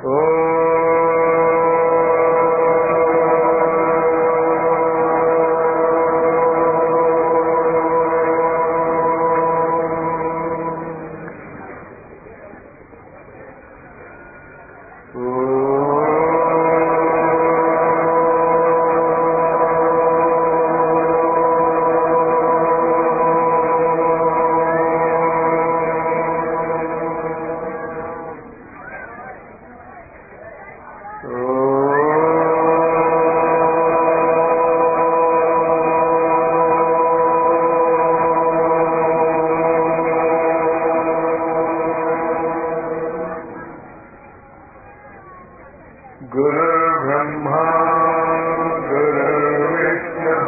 गुरुर्ब्रह्मा गुरुर्विष्णुः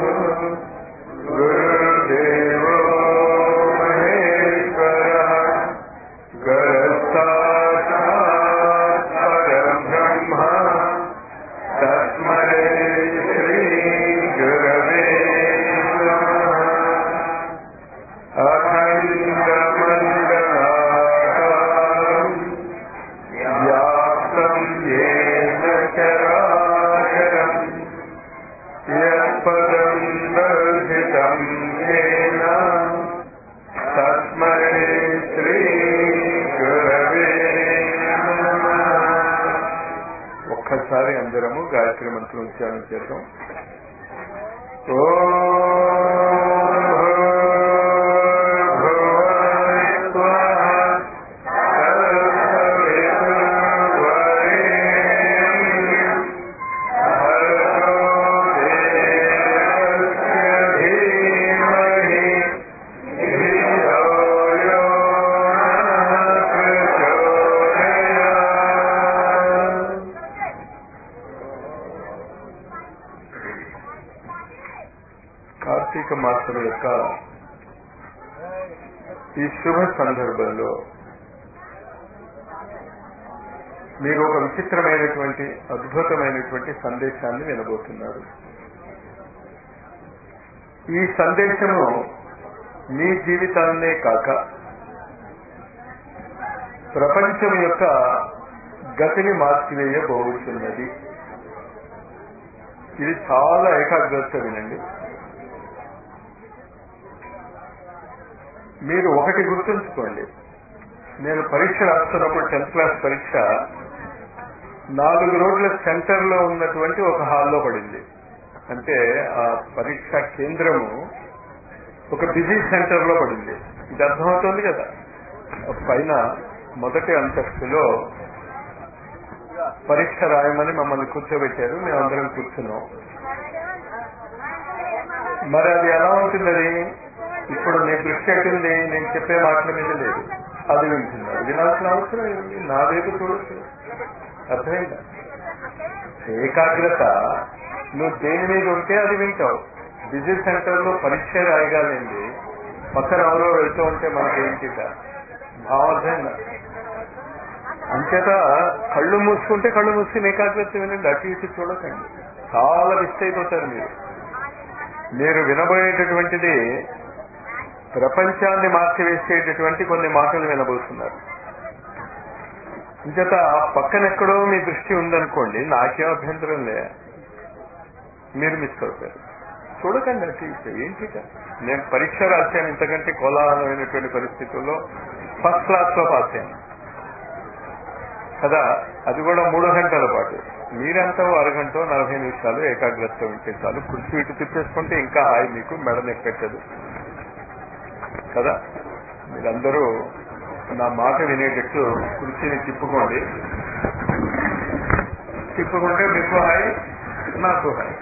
गुरुर्देवो महेश्वरः गुरुसाक्षात् परब्रह्म तस्मै श्रीगुरवे नमः अखण्डमण्डलाकारम् व्याप्तं येन चराचरम् यत्पदं दर्शितं येन तस्मै శ్రీగురవే ఒక్కసారి అందరము గాయత్రి మంత్రం ఉచ్చారణ చేద్దాం కార్తీక మాసం యొక్క ఈ శుభ సందర్భంలో మీరు ఒక విచిత్రమైనటువంటి అద్భుతమైనటువంటి సందేశాన్ని వినబోతున్నారు ఈ సందేశము మీ జీవితాన్నే కాక ప్రపంచం యొక్క గతిని మార్చివేయబోతున్నది ఇది చాలా ఏకాగ్రత వినండి మీరు ఒకటి గుర్తుంచుకోండి నేను పరీక్ష రాస్తున్నప్పుడు టెన్త్ క్లాస్ పరీక్ష నాలుగు రోడ్ల సెంటర్ లో ఉన్నటువంటి ఒక హాల్లో పడింది అంటే ఆ పరీక్ష కేంద్రము ఒక బిజీ సెంటర్ లో పడింది ఇది అర్థమవుతుంది కదా పైన మొదటి అంతస్తులో పరీక్ష రాయమని మమ్మల్ని కూర్చోబెట్టారు మేమందరం కూర్చున్నాం మరి అది ఎలా ఉంటుంది అది ఇప్పుడు నీ దృష్టి ఎట్టింది నేను చెప్పే మాటల మీద లేదు అది వింటున్నారు వినాల్సిన అవసరం ఏంటి నా వైపు చూడొచ్చు అర్థమైందా ఏకాగ్రత నువ్వు దేని మీద ఉంటే అది వింటావు బిజీ సెంటర్ లో పరీక్ష రాయగాలండి పక్కన ఎవరో వెళ్తూ ఉంటే మనకేంటి భావం అర్థమైందా అంచేత కళ్ళు మూసుకుంటే కళ్ళు మూసుకుని ఏకాగ్రత వినండి అటు ఇటు చూడకండి చాలా మిస్ అయిపోతారు మీరు మీరు వినబోయేటటువంటిది ప్రపంచాన్ని మార్చివేసేటటువంటి కొన్ని మాటలు వినబోతున్నారు ఇంచేత పక్కనెక్కడో మీ దృష్టి ఉందనుకోండి నాకేం అభ్యంతరం లే మీరు మిస్ అవుతారు చూడకండి అటు ఇటు ఏంటి నేను పరీక్ష రాశాను ఇంతకంటే కోలాహలమైనటువంటి పరిస్థితుల్లో ఫస్ట్ క్లాస్ లో పాస్ అయ్యాను కదా అది కూడా మూడు గంటల పాటు మీరంతా అరగంట నలభై నిమిషాలు ఏకాగ్రత ఉంటే చాలు కుర్చీ ఇటు తిప్పేసుకుంటే ఇంకా హాయి మీకు మెడ నెక్కెట్టదు కదా మీరందరూ నా మాట వినేటట్టు కుర్చీని తిప్పుకోండి తిప్పుకుంటే మీకు హాయి నాకు హాయి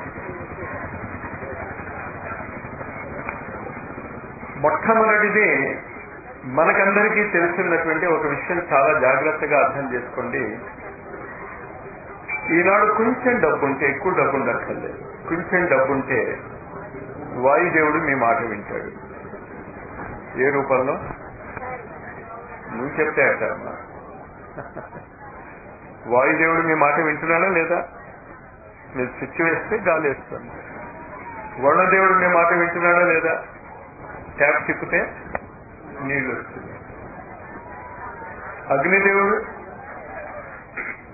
మొట్టమొదటిది మనకందరికీ తెలిసినటువంటి ఒక విషయం చాలా జాగ్రత్తగా అర్థం చేసుకోండి ఈనాడు కొంచెం డబ్బు ఉంటే ఎక్కువ డబ్బు ఉండక్కర్లేదు కొంచెం డబ్బు ఉంటే వాయుదేవుడు మీ మాట వింటాడు ఏ రూపంలో నువ్వు చెప్తే అంటారమ్మా వాయుదేవుడు మీ మాట వింటున్నాడా లేదా మీరు స్విచ్ వేస్తే గాలి వేస్తాను వరుణదేవుడు మీ మాట వింటున్నాడా లేదా ట్యాప్ తిప్పితే నీళ్లు వస్తుంది అగ్నిదేవుడు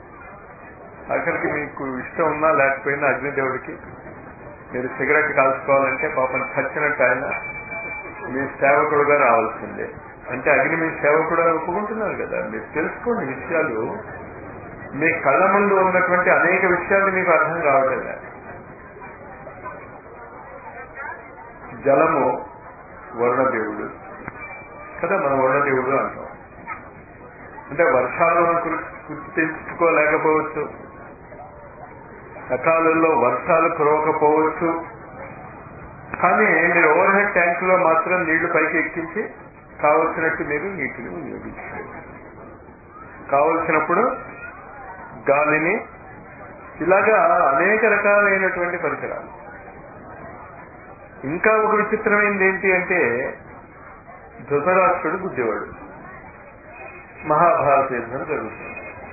ఆఖరికి మీకు ఇష్టం ఉన్నా లేకపోయినా అగ్నిదేవుడికి మీరు సిగరెట్ కాల్చుకోవాలంటే పాపం చచ్చినట్టు ఆయన మీ సేవకుడుగా రావాల్సిందే అంటే అగ్ని మీ సేవకుడు అని ఒప్పుకుంటున్నారు కదా మీరు తెలుసుకోండి విషయాలు మీ కళ్ళ ముందు ఉన్నటువంటి అనేక విషయాలు మీకు అర్థం కావటం లేదు జలము వరుణదేవుడు కదా మన వరుణదేవుడు అంటాం అంటే వర్షాలు మనం గుర్తించుకోలేకపోవచ్చు సకాలంలో వర్షాలు కురవకపోవచ్చు కానీ మీరు ఓవర్ హెడ్ ట్యాంక్ లో మాత్రం నీళ్లు పైకి ఎక్కించి కావలసినట్టు మీరు నీటిని వినియోగించుకోవచ్చు కావలసినప్పుడు గాలిని ఇలాగా అనేక రకాలైనటువంటి పరికరాలు ఇంకా ఒక విచిత్రమైనది ఏంటి అంటే ధృతరాష్ట్రుడు బుద్ధివాడు మహాభారత యుద్ధం జరుగుతుంది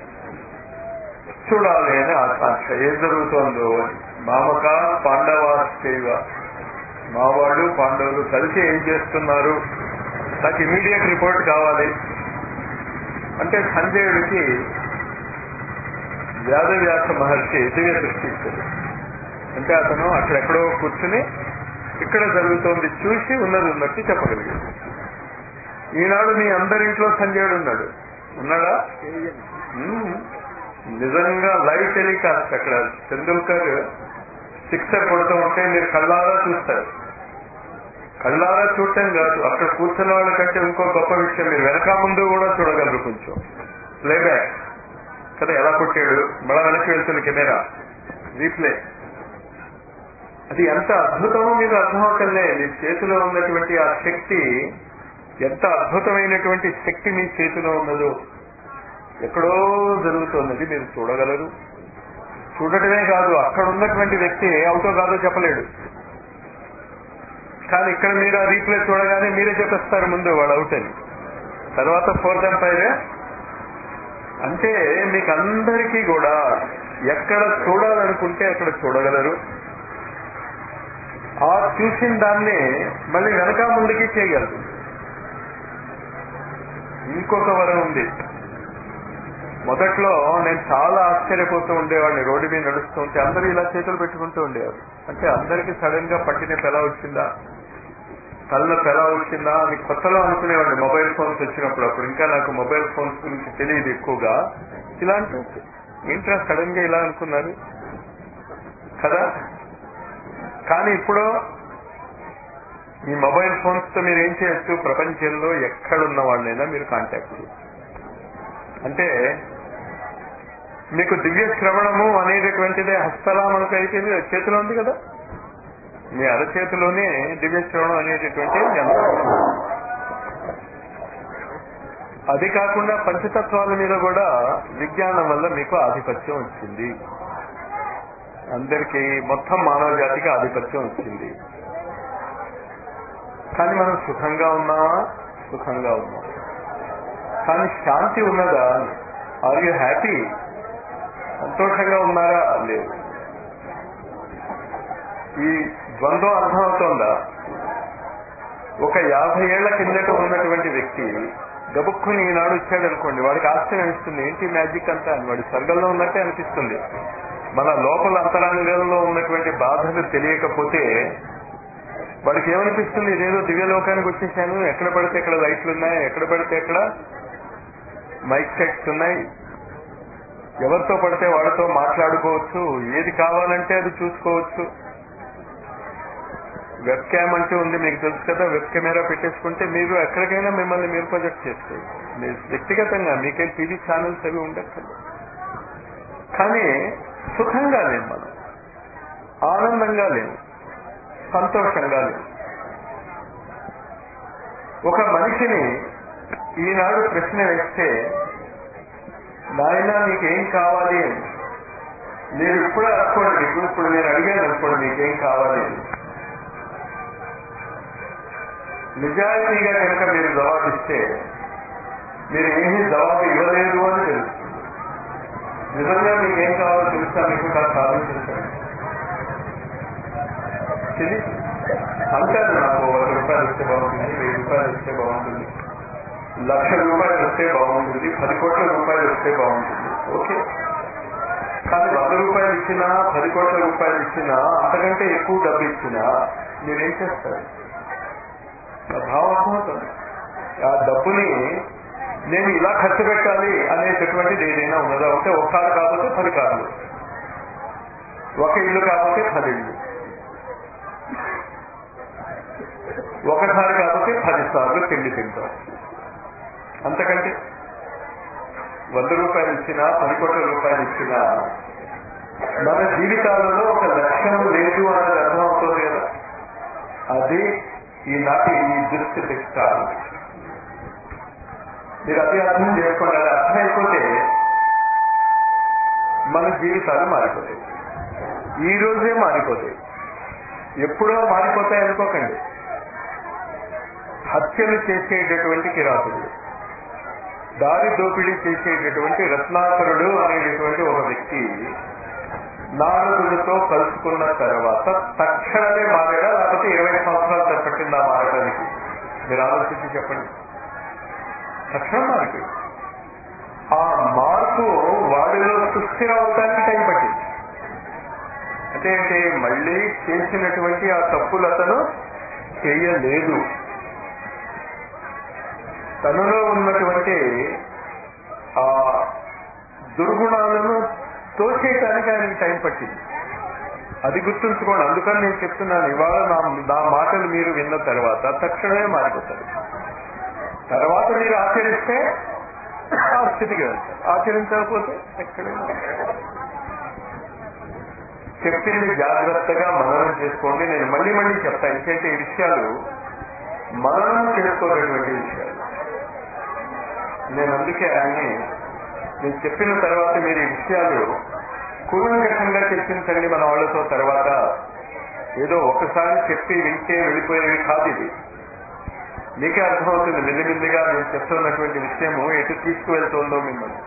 చూడాలి అని ఆకాంక్ష ఏం జరుగుతోందో అని మామక పాండవాశ్చైవ మావాడు పాండవులు కలిసి ఏం చేస్తున్నారు నాకు ఇమీడియట్ రిపోర్ట్ కావాలి అంటే సంజయుడికి వ్యాధవ్యాస మహర్షి దివ్య సృష్టించాడు అంటే అతను అక్కడెక్కడో కూర్చుని ఇక్కడ జరుగుతోంది చూసి ఉన్నది ఉన్నట్టు చెప్పగలిగాడు ఈనాడు మీ అందరింట్లో సంజయుడు ఉన్నాడు ఉన్నాడా మ్మ్. నిజంగా లైవ్ టెలికాస్ట్ అక్కడ తెందుల్కర్ సిక్సర్ కొడుతూ ఉంటే మీరు కళ్ళారా చూస్తారు కళ్ళారా చూడటం కాదు అక్కడ కూర్చున్న వాళ్ళకంటే ఇంకో గొప్ప విషయం మీరు వెనక ముందు కూడా చూడగలరు కొంచెం ప్లేబ్యాక్ కదా ఎలా కొట్టాడు మళ్ళా వెనక్కి వెళ్తున్న కెమెరా రీప్లే అది ఎంత అద్భుతమో మీకు అర్థమవుతుందే మీ చేతిలో ఉన్నటువంటి ఆ శక్తి ఎంత అద్భుతమైనటువంటి శక్తి మీ చేతిలో ఉన్నదో ఎక్కడో జరుగుతున్నది మీరు చూడగలరు చూడటమే కాదు అక్కడ ఉన్నటువంటి వ్యక్తి అవుతో కాదో చెప్పలేడు కానీ ఇక్కడ మీరు ఆ రీప్లే చూడగానే మీరే చెప్పేస్తారు ముందు వాడు అవుట్ అని తర్వాత ఫోర్త్ ఎంపైర్ అంటే మీకు అందరికీ కూడా ఎక్కడ చూడాలనుకుంటే అక్కడ చూడగలరు ఆ చూసిన దాన్ని మళ్ళీ వెనక ముందుకి చేయగలరు ఇంకొక వరం ఉంది మొదట్లో నేను చాలా ఆశ్చర్యపోతూ ఉండేవాడిని రోడ్డు మీద నడుస్తూ ఉంటే అందరూ ఇలా చేతులు పెట్టుకుంటూ ఉండేవారు అంటే అందరికీ సడన్ గా పట్టిన ఎలా వచ్చిందా తలనొప్పి ఎలా వచ్చిందా అని కొత్తలో అనుకునేవాడిని మొబైల్ ఫోన్స్ వచ్చినప్పుడు అప్పుడు ఇంకా నాకు మొబైల్ ఫోన్స్ గురించి తెలియదు ఎక్కువగా ఇలాంటి ఏంట్రా సడన్ గా ఇలా అనుకున్నారు కదా కానీ ఇప్పుడు మీ మొబైల్ ఫోన్స్ తో మీరు ఏం చేయొచ్చు ప్రపంచంలో ఎక్కడున్న వాళ్ళైనా మీరు కాంటాక్ట్ చేయొచ్చు అంటే మీకు దివ్య శ్రవణము అనేటటువంటిదే హస్తలా మనకు అయిపోయింది చేతిలో ఉంది కదా మీ అరచేతిలోనే దివ్య శ్రవణం అనేటటువంటి యంత్రం అది కాకుండా పంచతత్వాల మీద కూడా విజ్ఞానం వల్ల మీకు ఆధిపత్యం వచ్చింది అందరికీ మొత్తం మానవ జాతికి ఆధిపత్యం వచ్చింది కానీ మనం సుఖంగా ఉన్నామా సుఖంగా ఉన్నాం కానీ శాంతి ఉన్నదా ఆర్ యూ హ్యాపీ సంతోషంగా ఉన్నారా లేదు ఈ ద్వంద్వం అర్థమవుతోందా ఒక యాభై ఏళ్ల కిందట ఉన్నటువంటి వ్యక్తి గబుక్కుని ఈనాడు వచ్చాడు అనుకోండి వాడికి ఆశ్చర్యం ఇస్తుంది ఏంటి మ్యాజిక్ అంతా అని వాడి స్వర్గంలో ఉన్నట్టే అనిపిస్తుంది మన లోపల అంతరంగంలో ఉన్నటువంటి బాధలు తెలియకపోతే వాడికి ఏమనిపిస్తుంది ఇదేదో దివ్యలోకానికి వచ్చేసాను ఎక్కడ పడితే ఎక్కడ లైట్లు ఉన్నాయి ఎక్కడ పడితే ఎక్కడ మైక్ సెట్స్ ఉన్నాయి ఎవరితో పడితే వాళ్ళతో మాట్లాడుకోవచ్చు ఏది కావాలంటే అది చూసుకోవచ్చు వెబ్ క్యామ్ అంటే ఉంది మీకు తెలుసు కదా వెబ్ కెమెరా పెట్టేసుకుంటే మీరు ఎక్కడికైనా మిమ్మల్ని మీరు ప్రొజెక్ట్ చేసుకోవచ్చు మీరు వ్యక్తిగతంగా మీకేం టీవీ ఛానల్స్ అవి ఉండక్కర్లేదు కానీ సుఖంగా లేము మనం ఆనందంగా లేము సంతోషంగా లేము ఒక మనిషిని ఈనాడు ప్రశ్న వేస్తే నాయన నీకేం కావాలి అని మీరు ఇప్పుడు అనుకోండి ఇప్పుడు ఇప్పుడు నేను అడిగాను అనుకోండి మీకేం కావాలి అని నిజాయితీగా కనుక మీరు జవాబిస్తే మీరు ఏమీ జవాబు ఇవ్వలేదు అని తెలుసు నిజంగా మీకు ఏం కావాలో తెలుసా మీకు నాకు ఆలోచించండి తెలియదు అంటారు నాకు వంద రూపాయలు వస్తే బాగుంటుంది వెయ్యి రూపాయలు వస్తే బాగుంటుంది లక్ష రూపాయలు వస్తే బాగుంటుంది పది కోట్ల రూపాయలు వస్తే బాగుంటుంది ఓకే కానీ వంద రూపాయలు ఇచ్చినా పది కోట్ల రూపాయలు ఇచ్చినా అంతకంటే ఎక్కువ డబ్బు ఇచ్చినా మీరేం చేస్తారు ఆ భావం అర్థమవుతుంది ఆ డబ్బుని నేను ఇలా ఖర్చు పెట్టాలి అనేటటువంటిది ఏదైనా ఉన్నదా ఉంటే ఒక కారు కాకపోతే పది కార్లు ఒక ఇల్లు కాకపోతే పది ఇల్లు ఒకసారి కాకపోతే పది సార్లు తిండి తింటాం అంతకంటే వంద రూపాయలు ఇచ్చినా పది కోట్ల రూపాయలు ఇచ్చినా మన జీవితాలలో ఒక లక్ష్యం లేదు అన్నది అర్థమవుతుంది కదా అది ఈనాటి ఈ దుస్థితికి కారణం మీరు అది అర్థం చేసుకోండి అది అర్థమైపోతే మన జీవితాలు మారిపోతాయి ఈ రోజే మారిపోతాయి ఎప్పుడో మారిపోతాయి అనుకోకండి హత్యలు చేసేటటువంటి కిరాతుడు దారి దోపిడీ చేసేటటువంటి రత్నాకరుడు అనేటటువంటి ఒక వ్యక్తి నారదుడితో కలుసుకున్న తర్వాత తక్షణమే మారాడా లేకపోతే ఇరవై సంవత్సరాలు పట్టిందా మారడానికి మీరు ఆలోచించి చెప్పండి తక్షణం మారిపోయి ఆ మార్పు వాడిలో సుస్థిర అవడానికి టైం పట్టింది అంటే ఏంటి మళ్ళీ చేసినటువంటి ఆ తప్పులు అతను చేయలేదు తనలో ఉన్నటువంటి ఆ దుర్గుణాలను తోచేయటానికి ఆయనకి టైం పట్టింది అది గుర్తుంచుకోండి అందుకని నేను చెప్తున్నాను ఇవాళ నా నా మాటలు మీరు విన్న తర్వాత తక్షణమే మారిపోతారు తర్వాత మీరు ఆచరిస్తే ఆ స్థితికి వెళ్తారు ఆచరించకపోతే ఎక్కడైనా చెప్పింది జాగ్రత్తగా మననం చేసుకోండి నేను మళ్ళీ మళ్ళీ చెప్తాను ఎందుకంటే ఈ విషయాలు మననం చేసుకోలేటువంటి విషయాలు నేను అందుకే ఆయన్ని నేను చెప్పిన తర్వాత మీరు ఈ విషయాలు కూలంకషంగా చర్చించండి మన వాళ్ళతో తర్వాత ఏదో ఒకసారి చెప్పి వింటే వెళ్ళిపోయేవి కాదు ఇది మీకే అర్థమవుతుంది మెల్లిమెల్లిగా నేను చెప్తున్నటువంటి విషయము ఎటు తీసుకువెళ్తుందో మిమ్మల్ని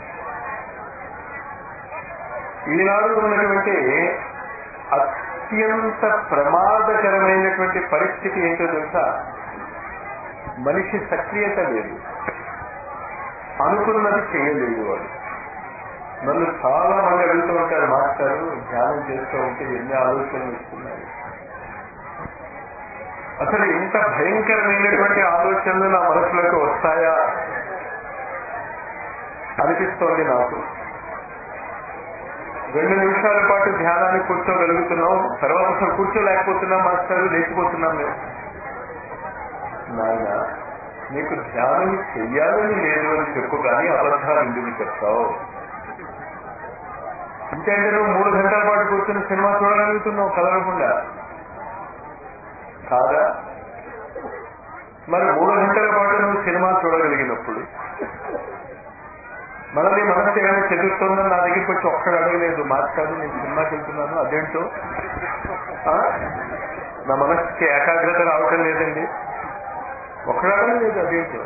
ఈనాడు ఉన్నటువంటి అత్యంత ప్రమాదకరమైనటువంటి పరిస్థితి ఏంటో తెలుసా మనిషి సక్రియత లేదు అనుకున్నది చేయలేదు వాడు నన్ను చాలా మంది అడుగుతూ ఉంటారు మాస్టారు ధ్యానం చేస్తూ ఉంటే ఎన్ని ఆలోచనలు వస్తున్నాయి అసలు ఇంత భయంకరమైనటువంటి ఆలోచనలు నా మనసులోకి వస్తాయా అనిపిస్తోంది నాకు రెండు నిమిషాల పాటు ధ్యానానికి కూర్చోగలుగుతున్నాం తర్వాత అసలు కూర్చోలేకపోతున్నాం మాస్టారు లేచిపోతున్నాం మేము నాయన నీకు ధ్యానం చెయ్యాలని లేదు అని చెప్పు కానీ అబద్ధాలు ఎందుకు చెప్తావు ఇంకేంటే నువ్వు మూడు గంటల పాటు కూర్చొని సినిమా చూడగలుగుతున్నావు కదలకుండా కాదా మరి మూడు గంటల పాటు నువ్వు సినిమా చూడగలిగినప్పుడు మనల్ని మనసు ఏమైనా చెదురుతుందని నా దగ్గరికి వచ్చి ఒక్కడు అడగలేదు మాస్టారు నేను సినిమాకి వెళ్తున్నాను అదేంటో ఆ? నా మనసుకి ఏకాగ్రత రావటం లేదండి ఒక్కడు అడగలేదు అదేంటో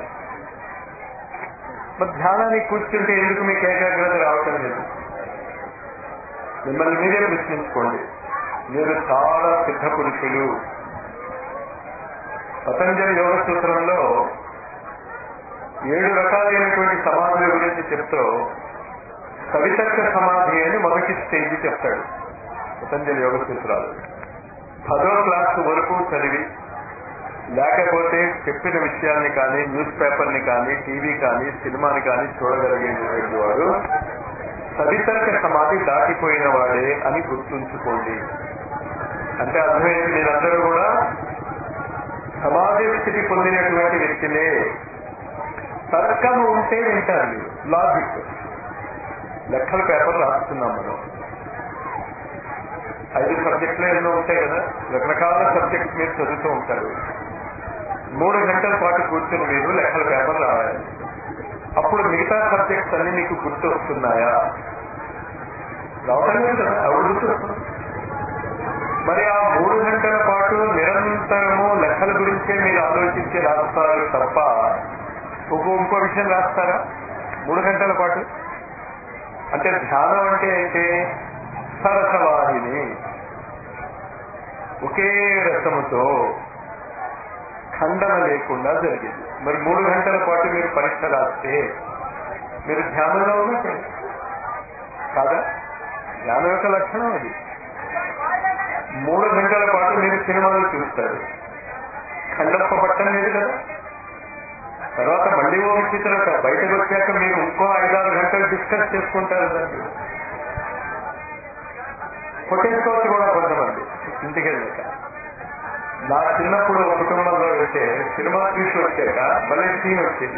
మరి ధ్యానానికి కూర్చుంటే ఎందుకు మీకు ఏకాగ్రత రావటం లేదు మిమ్మల్ని మీరే ప్రశ్నించుకోండి మీరు చాలా సిద్ధ పురుషులు పతంజలి యోగ సూత్రంలో ఏడు రకాలైనటువంటి సమాధుల గురించి చెప్తూ సవితర్క సమాధి అని మొదటి స్టేజ్ చెప్తాడు పతంజలి యోగ సూత్రాలు పదో క్లాస్ వరకు చదివి లేకపోతే చెప్పిన విషయాల్ని కానీ న్యూస్ పేపర్ని కానీ టీవీ కానీ సినిమాని కానీ చూడగలిగేటువంటి వాడు సవితర్క సమాధి దాటిపోయిన వాడే అని గుర్తుంచుకోండి అంటే అర్థమైంది మీరందరూ కూడా సమాధి స్థితి పొందినటువంటి వ్యక్తులే తర్కం ఉంటే వింటారు మీరు లాజిక్ లెక్కల పేపర్ రాస్తున్నాం మనం ఐదు సబ్జెక్టులు ఎన్నో ఉంటాయి కదా రకరకాల సబ్జెక్ట్స్ మీరు చదువుతూ ఉంటారు మూడు గంటల పాటు కూర్చొని మీరు లెక్కల పేపర్ రాయాలి అప్పుడు మిగతా సబ్జెక్ట్స్ అన్ని మీకు గుర్తు వస్తున్నాయా రావటం లేదు కదా అవి గుర్తు వస్తుంది మరి ఆ మూడు గంటల పాటు నిరంతరము లెక్కల గురించే మీరు ఆలోచించి రాస్తారు తప్ప ఇంకో ఇంకో విషయం రాస్తారా మూడు గంటల పాటు అంటే ధ్యానం అంటే ఏంటి సరసవాహిని ఒకే రసముతో ఖండన లేకుండా జరిగింది మరి మూడు గంటల పాటు మీరు పరీక్ష రాస్తే మీరు ధ్యానంలో ఉన్నట్టే కాదా ధ్యానం యొక్క లక్షణం అది మూడు గంటల పాటు మీరు సినిమాలు చూస్తారు కళ్ళప్ప పట్టం లేదు కదా తర్వాత మళ్ళీ ఓ విచిత్రత బయటకు వచ్చాక మీరు ఇంకో ఐదారు గంటలు డిస్కస్ చేసుకుంటారు దాన్ని కొట్టేసుకోవచ్చు కూడా కొంతమంది ఇంటికి వెళ్ళాక నా చిన్నప్పుడు ఒక కుటుంబంలో వెళ్తే సినిమా తీసి వచ్చాక భలే సీన్ వచ్చేది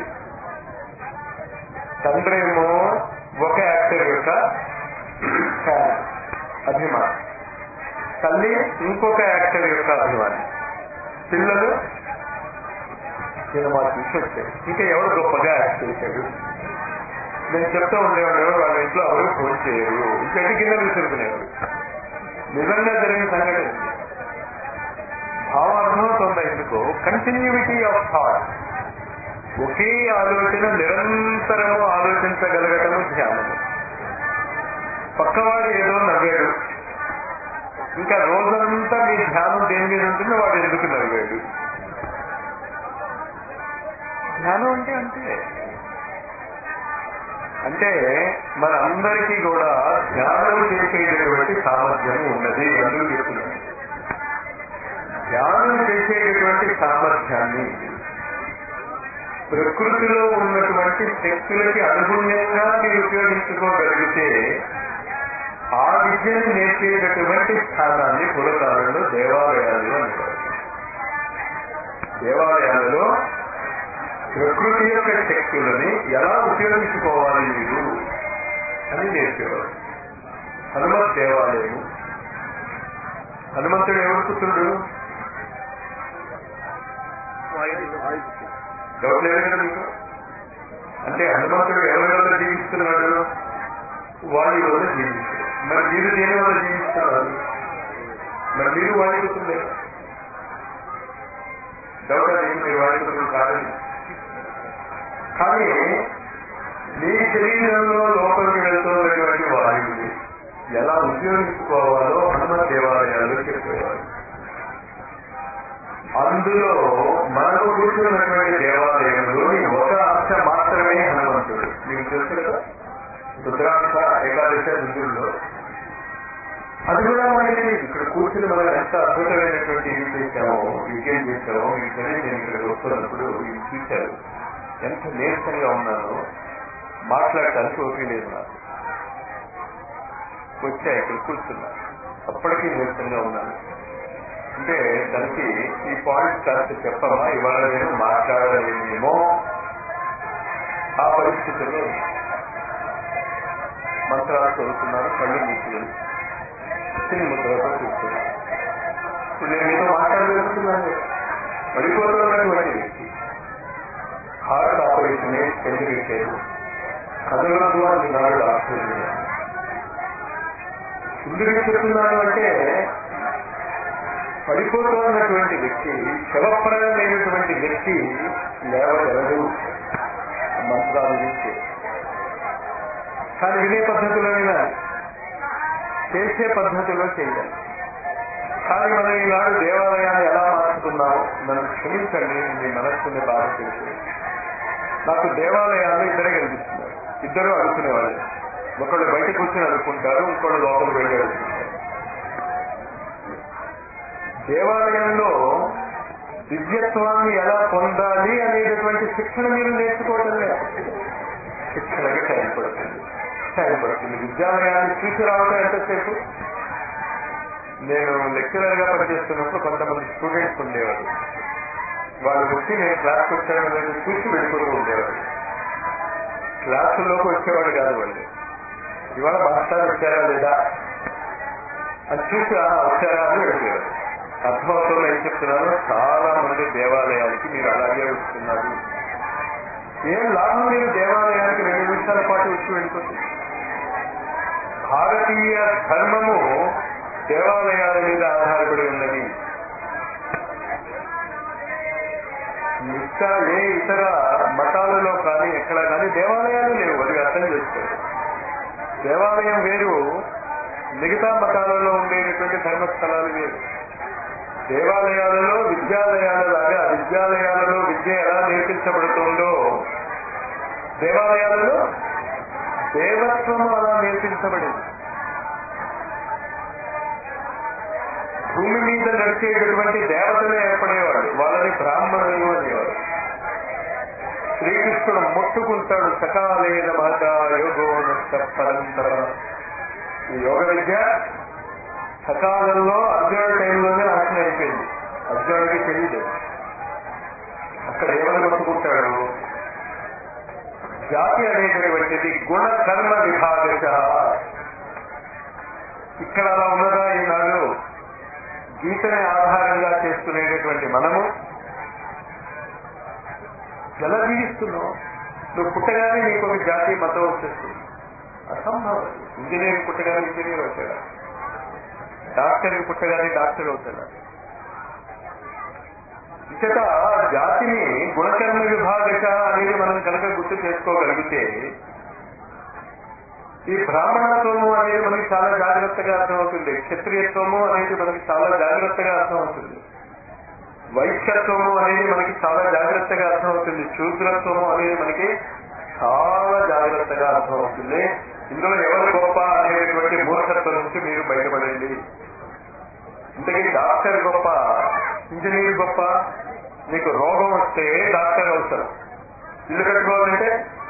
తండ్రి ఏమో ఒక యాక్టర్ యొక్క ఫ్యాన్ అభిమానం తల్లి ఇంకొక యాక్టర్ యొక్క అభిమాని పిల్లలు సినిమా చూసి వచ్చారు ఇంకా ఎవరు గొప్పగా యాక్ట్ చేశాడు నేను చెప్తూ ఉండేవాడు వాళ్ళ ఇంట్లో ఎవరు ఫోన్ చేయరు ఇంకెంటి కింద విసురుకునేవాడు నిజంగా జరిగిన సంఘటన ఇది. భావం అర్థమవుతుందా ఎందుకు కంటిన్యూటీ ఆఫ్ థాట్ ఒకే ఆలోచన నిరంతరము ఆలోచించగలగటము ధ్యానము పక్కవాడు ఏదో నవ్వాడు ఇంకా రోజంతా మీ ధ్యానం దేని మీద ఉంటుందో వాడు ఎందుకు నవ్వాడు ధ్యానం అంటే అంతే అంటే మనందరికీ కూడా ధ్యానం చేసేటటువంటి సామర్థ్యం ఉన్నది అందుకు చెప్తున్నాను ధ్యానం చేసేటటువంటి సామర్థ్యాన్ని ప్రకృతిలో ఉన్నటువంటి శక్తులకి అనుగుణ్యంగా మీరు ఉపయోగించుకోగలిగితే ఆ విద్యను నేర్పేటటువంటి స్థానాన్ని పురకాలంలో దేవాలయాలు అంటారు దేవాలయాలలో ప్రకృతి యొక్క శక్తులని ఎలా ఉపయోగించుకోవాలి మీరు అని నేర్పేవారు హనుమత్ దేవాలయము హనుమంతుడు ఎవరు పుత్రుడు ఎవరు లేరు కదా మీకు అంటే హనుమంతుడు ఎవరి వల్ల జీవిస్తున్నాడు వాడి వల్ల జీవిస్తాడు మరి మీరు దేని వల్ల జీవిస్తున్నారు మరి మీరు వాడిపోతుంది డౌట్ అది మీరు వాడిపోతుంది కాదని కానీ మీ శరీరంలో లోపలికి వెళ్తున్నటువంటి వాయువుని ఎలా ఉపయోగించుకోవాలో హనుమ దేవాలయాలు చెప్పేవారు అందులో మనకు కూర్చున్నటువంటి దేవాలయంలోని ఒక అంశ మాత్రమే హనుమంతుడు మీకు తెలుసు కదా రుద్రాంశ ఏకాదశ రుద్రుల్లో అది కూడా మనకి తెలియదు ఇక్కడ కూర్చుని మనం ఎంత అద్భుతమైనటువంటి ఇది చేశామో విజయం చేశామో వీటిని నేను ఇక్కడికి వస్తున్నప్పుడు ఇది చూశారు ఎంత నీరసంగా ఉన్నానో మాట్లాడటానికి ఓపిక లేదు నాకు వచ్చా ఇక్కడ కూర్చున్నా అప్పటికీ నీరసంగా ఉన్నాను అంటే దానికి ఈ పాయింట్ కాస్త చెప్పమా ఇవాళ నేను మాట్లాడలేనేమో ఆ పరిస్థితుల్లో మంత్రాలు చదువుతున్నాను కళ్ళు మూసుకుని చిన్న ముద్రతో చూస్తున్నాను ఇప్పుడు నేను మీతో మాట్లాడగలుగుతున్నాను పడిపోతున్నటువంటి వ్యక్తి హార్ట్ ఆపరేషన్ ఎందుకు ఇచ్చారు కథలదు అంటున్నాడు డాక్టర్ ఎందుకు చెప్తున్నాను అంటే పడిపోతున్నటువంటి వ్యక్తి శవప్రాయమైనటువంటి వ్యక్తి లేవగలడు మంత్రాలు ఇచ్చే కానీ వినే పద్ధతిలో వినాలి చేసే పద్ధతిలో చేయాలి కానీ మనం ఈనాడు దేవాలయాన్ని ఎలా మార్చుకున్నామో నన్ను క్షమించండి మీ మనస్సుని బాగా తెలుసు నాకు దేవాలయాలు ఇద్దరే కనిపిస్తున్నారు ఇద్దరు అడుగుకునేవాళ్ళు ఒకళ్ళు బయట కూర్చొని అడుక్కుంటారు ఇంకోళ్ళు లోపల వెళ్ళి అడుగుతుంటారు దేవాలయంలో దివ్యత్వాన్ని ఎలా పొందాలి అనేటటువంటి శిక్షణ మీరు నేర్చుకోవటం లేదు శిక్షణకి టైం పడుతుంది టైం పడుతుంది విద్యాలయాన్ని చూసి రావడం ఎంతసేపు నేను లెక్చరర్ గా పనిచేస్తున్నప్పుడు కొంతమంది స్టూడెంట్స్ ఉండేవారు వాళ్ళు వచ్చి నేను క్లాస్కి వచ్చాను అనేది చూసి వెళ్ళిపోతూ ఉండేవారు క్లాసుల్లోకి వచ్చేవాడు కాదు వాళ్ళు ఇవాళ మాస్టర్ వచ్చారా లేదా అది చూసి "ఆ, వచ్చారా అని వెళ్ళిపోయారు అర్థమవుతుంది ఏం చెప్తున్నాను చాలా మంది దేవాలయానికి మీరు అలాగే వస్తున్నారు ఏం లాభం మీరు దేవాలయానికి రెండు నిమిషాల పాటు వచ్చి వెళ్ళిపోతుంది భారతీయ ధర్మము దేవాలయాల మీద ఆధారపడి ఉన్నది ఇంకా ఏ ఇతర మతాలలో కానీ ఎక్కడ కానీ దేవాలయాలు లేవు అది అర్థం చేసుకోండి దేవాలయం వేరు మిగతా మతాలలో ఉండేటటువంటి ధర్మస్థలాలు వేరు దేవాలయాలలో విద్యాలయాల లాగా విద్యాలయాలలో విద్య ఎలా నేర్పించబడుతుందో దేవాలయాలలో దేవత్వము అలా నేర్పించబడింది భూమి మీద నడిచేటటువంటి దేవతలు ఏర్పడేవాడు వాళ్ళని బ్రాహ్మణులు అనేవారు శ్రీకృష్ణుడు మొట్టుకుంటాడు సకాలేన మాట యోగో నష్ట పరంతర ఈ యోగ విద్య సకాలంలో అర్జునుడి టైంలోనే నాశనం అయిపోయింది అర్జునుడికి తెలియదు అక్కడ ఏమని మొట్టుకుంటాడు జాతి అనేటటువంటిది గుణ కర్మ విభాగశ ఇక్కడ అలా ఉన్నదా ఈనాడు గీతని ఆధారంగా చేసుకునేటటువంటి మనము ఎలా జీవిస్తున్నావు నువ్వు పుట్టగానే నీకు ఒక జాతి మతం వచ్చేస్తుంది అసంభవం ఇంజనీర్ పుట్టగానే ఇంజనీర్ అవుతాడా డాక్టర్ పుట్టగానే డాక్టర్ అవుతాడా ఇచ్చట జాతిని గుణకర్మ విభాగక అనేది మనం కనుక గుర్తు చేసుకోగలిగితే ఈ బ్రాహ్మణత్వము అనేది మనకి చాలా జాగ్రత్తగా అర్థమవుతుంది క్షత్రియత్వము అనేది మనకి చాలా జాగ్రత్తగా అర్థమవుతుంది వైశ్యత్వము అనేది మనకి చాలా జాగ్రత్తగా అర్థమవుతుంది శూద్రత్వము అనేది మనకి చాలా జాగ్రత్తగా అర్థమవుతుంది ఇందులో ఎవరు గొప్ప అనేటువంటి మూర్ఖత్వం నుంచి మీరు బయటపడండి ఇంతకీ డాక్టర్ గొప్ప ఇంజనీర్ గొప్ప మీకు రోగం వస్తే డాక్టర్ అవసరం ఇల్లు కట్టుకోవాలంటే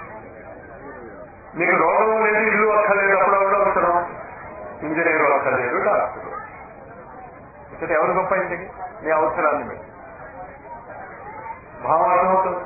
మీకు రోగం లేదు ఇల్లు అక్కర్లేదు అప్పుడు ఎవరు అవసరం ఇంజనీర్ అక్కర్లేదు డాక్టర్ ఇక్కడ ఎవరు గొప్ప ఇంటికి మీ అవసరాన్ని బట్టి భావం అర్థమవుతుంది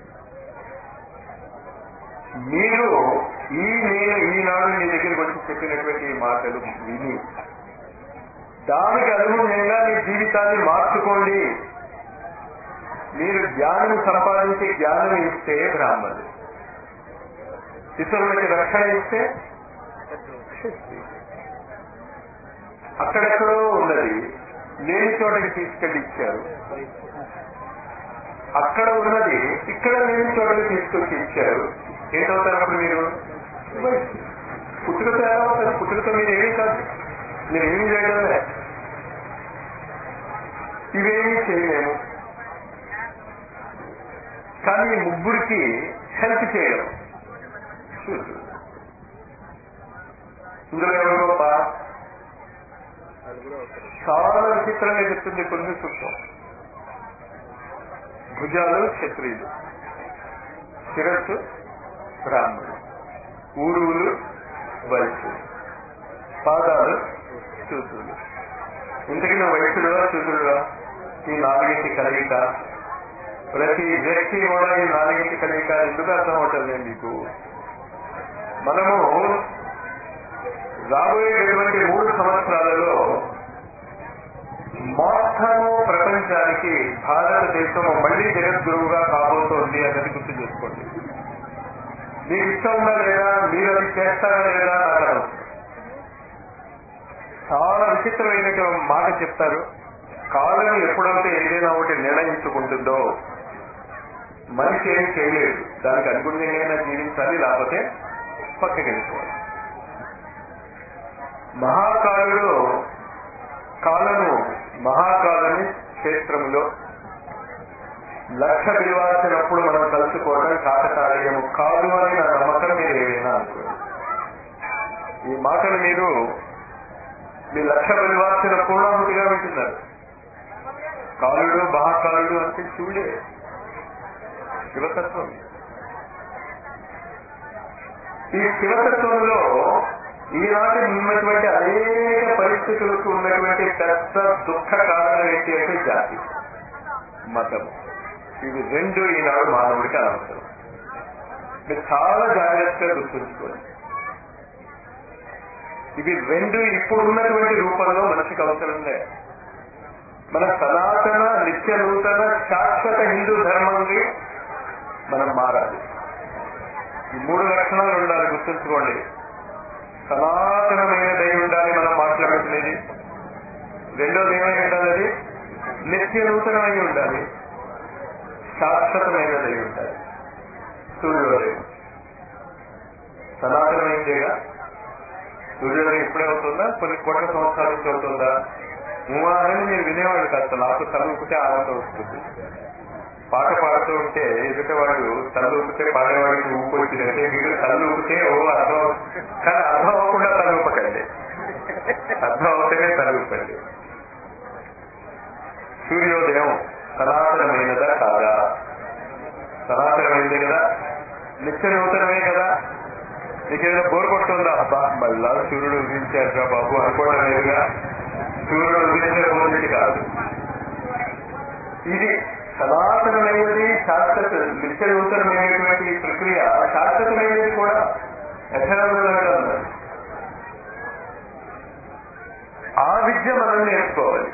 మీరు ఈ నేను ఈనాడు మీ దగ్గరికి వచ్చి చెప్పినటువంటి ఈ మాటలు విని దానికి అనుగుణంగా మీ జీవితాన్ని మార్చుకోండి మీరు జ్ఞానం సంపాదించి జ్ఞానం ఇస్తే బ్రాహ్మణులు ఇతరులకి రక్షణ ఇస్తే శక్తి అక్కడెక్కడో ఉన్నది లేని చోటకి తీసుకెళ్లి ఇచ్చారు అక్కడ ఉన్నది ఇక్కడ లేని చోటకి తీసుకొచ్చి ఇచ్చారు ఏంటవుతారు అప్పుడు మీరు పుట్టుకతో ఎలా అవుతారు పుట్టుకతో మీరు ఏమీ కాదు మీరు ఏమీ చేయడమే ఇవేమీ చేయలేము కానీ ఈ ముగ్గురికి హెల్ప్ చేయడం చూసు ఇందులో ఎవరు గొప్ప చాలా విచిత్రంగా చెప్తుంది కొన్ని సూత్రం భుజాలు క్షత్రియులు శిరస్సు బ్రాహ్మణులు ఊరువులు వైశ్యులు పాదాలు శూద్రులు ఇంతకీ నువ్వు వైశ్యుడుగా శూద్రుడుగా ఈ నాలుగింటి కలయిక ప్రతి వ్యక్తి కూడా ఈ నాలుగింటి కలయిక ఎందుకు అర్థం అవుతుంది మీకు మనము రాబోయేటటువంటి మూడు సంవత్సరాలలో మొత్తము ప్రపంచానికి భారతదేశం మళ్లీ జగద్గురువుగా కాబోతోంది అన్నది గుర్తు చేసుకోండి మీకు ఇష్టం ఉందా లేదా మీరు అది చేస్తారా లేదా నాకు అనవసరం చాలా విచిత్రమైనటువంటి మాట చెప్తారు కాలం ఎప్పుడైతే ఏదైనా ఒకటి నిర్ణయించుకుంటుందో మనిషి ఏం చేయలేదు దానికి అనుగుణంగా జీవించాలి లేకపోతే పక్కకి వెళ్ళిపోవాలి మహాకాలుడు కాలము మహాకాలని క్షేత్రములో లక్ష విలువాల్సినప్పుడు మనం కలుసుకోవడం కాకతాళీయము కాదు అని నా నమ్మకం మీరు ఏమైనా అనుకోండి ఈ మాటలు మీరు మీ లక్ష విలువాల్సిన పూర్ణాహుతిగా వింటున్నారు కాలుడు మహాకాలుడు అంటే శివుడే శివతత్వం ఈ శివతత్వంలో ఈనాటి ఉన్నటువంటి అనేక పరిస్థితులకు ఉన్నటువంటి పెద్ద దుఃఖ కారణం ఏంటి అంటే జాతి మతం ఇవి రెండు ఈనాడు మానవుడికి అనవసరం మీరు చాలా జాగ్రత్తగా గుర్తుంచుకోండి ఇవి రెండు ఇప్పుడు ఉన్నటువంటి రూపంలో మనిషికి అవసరం లేదు మన సనాతన నిత్య నూతన శాశ్వత హిందూ ధర్మంకి మనం మారాలి ఈ మూడు లక్షణాలు ఉండాలి గుర్తుంచుకోండి సనాతనమైనదై ఉండాలి మనం మాట్లాడుకునేది రెండోది ఏమై ఉండాలి అది నిత్య నూతనమై ఉండాలి శాశ్వతమైనదై ఉండాలి సూర్యోదయం సనాతనమైందేగా సూర్యోదయం ఇప్పుడే అవుతుందా కొన్ని కోట్ల సంవత్సరాల నుంచి అవుతుందా మూవాలని మీరు వినేవాళ్ళు కాస్త నాకు చదువుకుంటే ఆనందం వస్తుంది పాట పాడుతూ ఉంటే ఎదుట వాడు తల్లు ఊపితే పాడేవాడికి ఊపు వచ్చిందంటే మీరు తల్లు ఊపితే ఓ అర్థం కానీ అర్థం అవ్వకుండా తల ఊపకండి అర్థం అవుతేనే తల ఊపండి నిత్య నూతనమే కదా నీకు ఏదైనా బోర్ కొడుతుందా అబ్బా మళ్ళా సూర్యుడు ఉదించారుగా బాబు అనుకోవడం లేదుగా సూర్యుడు ఉదించే రోజుది కాదు ఇది సనాతనమైనది శాశ్వత నిత్య నూతనమైనటువంటి ఈ ప్రక్రియ శాశ్వతమైనది కూడా ఎథనల్ ఆ విద్య మనం నేర్చుకోవాలి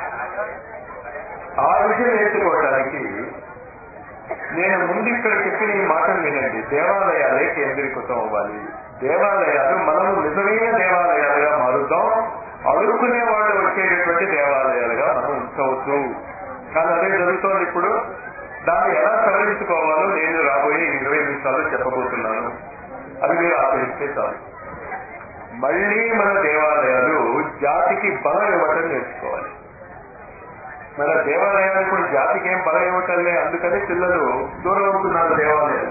ఆ విద్య నేర్చుకోవడానికి నేను ముందు ఇక్కడ చెప్పిన ఈ మాటలు వినండి దేవాలయాలే కేంద్రీకృతం అవ్వాలి దేవాలయాలు మనము నిజమైన దేవాలయాలుగా మారుద్దాం అడుక్కునే వాళ్ళు వచ్చేటటువంటి దేవాలయాలుగా మనం ఉంచవద్దు కానీ అదే జరుగుతోంది ఇప్పుడు దాన్ని ఎలా సవరించుకోవాలో నేను రాబోయే ఇరవై నిమిషాలు చెప్పబోతున్నాను అది మీరు ఆచరిస్తే చాలు మళ్ళీ మన దేవాలయాలు జాతికి బలం ఇవ్వటం నేర్చుకోవాలి మన దేవాలయాలు ఇప్పుడు జాతికి ఏం బలం ఇవ్వటంలే అందుకని పిల్లలు దూరం అవుతున్నారు దేవాలయాలు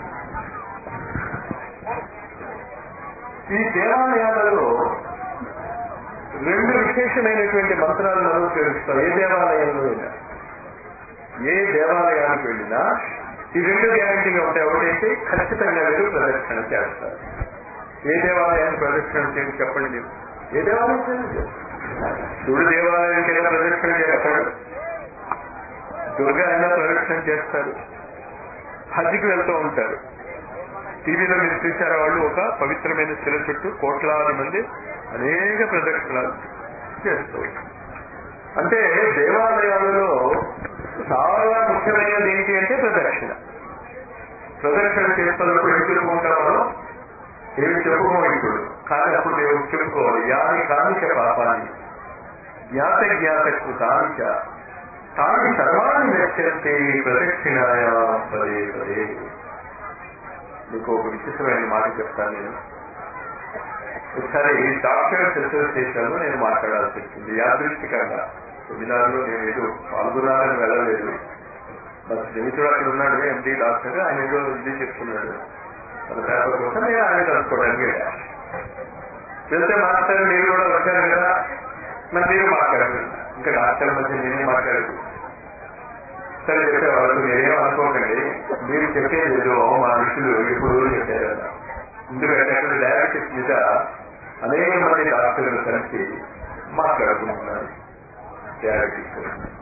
ఈ దేవాలయాలలో రెండు విశేషమైనటువంటి మంత్రాలు మనం తెలుస్తాం ఏ దేవాలయంలో వెళ్ళినా ఏ దేవాలయానికి వెళ్ళినా ఈ రెండు గ్యారంటీగా ఉంటాయి ఒకటైతే ఖచ్చితంగా మీరు ప్రదర్శన చేస్తారు ఏ దేవాలయాన్ని ప్రదర్శన చేసి చెప్పండి మీరు ఏ దేవాలయం చేయండి శివుడు దేవాలయానికి అయినా ప్రదర్శన చేస్తాడు దుర్గా అయినా ప్రదర్శన చేస్తారు హజ్కి వెళ్తూ ఉంటారు టీవీలో మీరు చూసారా వాళ్ళు ఒక పవిత్రమైన శిల చుట్టూ కోట్లాది మంది అనేక ప్రదక్షిణాలు చేస్తూ ఉంటారు. అంటే దేవాలయాలలో చాలా ముఖ్యమైనది ఏంటి అంటే ప్రదక్షిణ ప్రదక్షిణ చేస్తున్నప్పుడు ఏం చెప్పుకుంటామో ఏమి చెప్పుకోం ఇప్పుడు కానీ అప్పుడు మేము చెప్పుకోవాలి యాని కానిక పాపాన్ని జ్ఞాత జ్ఞాత కృతానిక తాని సర్వాన్ని నచ్చంతే ప్రదక్షిణాయ పదే పదే మీకు ఒక విచిత్రమైన మాట చెప్తాను నేను ఒకసారి డాక్టర్స్ అసోసియేషన్ లో నేను మాట్లాడాల్సి వచ్చింది యాదృష్టికంగా సెమినార్లో నేను ఏదో పాల్గొనాలని వెళ్ళలేదు మా స్నేహితుడు అక్కడ ఉన్నాడు ఎండి డాక్టర్ ఆయన ఏదో ఇది చెప్తున్నాడు మన పేపర్ కోసం నేను ఆయన కలుసుకోవడానికి వెళ్ళా వెళ్తే మాస్టర్ మీరు కూడా వచ్చారు కదా మరి మీరు మాట్లాడారు ఇంకా డాక్టర్ మధ్య నేనే మాట్లాడదు సరే చెప్పే వాళ్ళకు మీరేం అనుకోకండి మీరు చెప్పేది ఏదో మా ఋషులు ఎప్పుడు చెప్పారు కదా ఎందుకంటే అక్కడ డయాబెటిస్ మీద అనేక మంది డాక్టర్లు కలిసి మాట్లాడుకుంటున్నారు డయాబెటిస్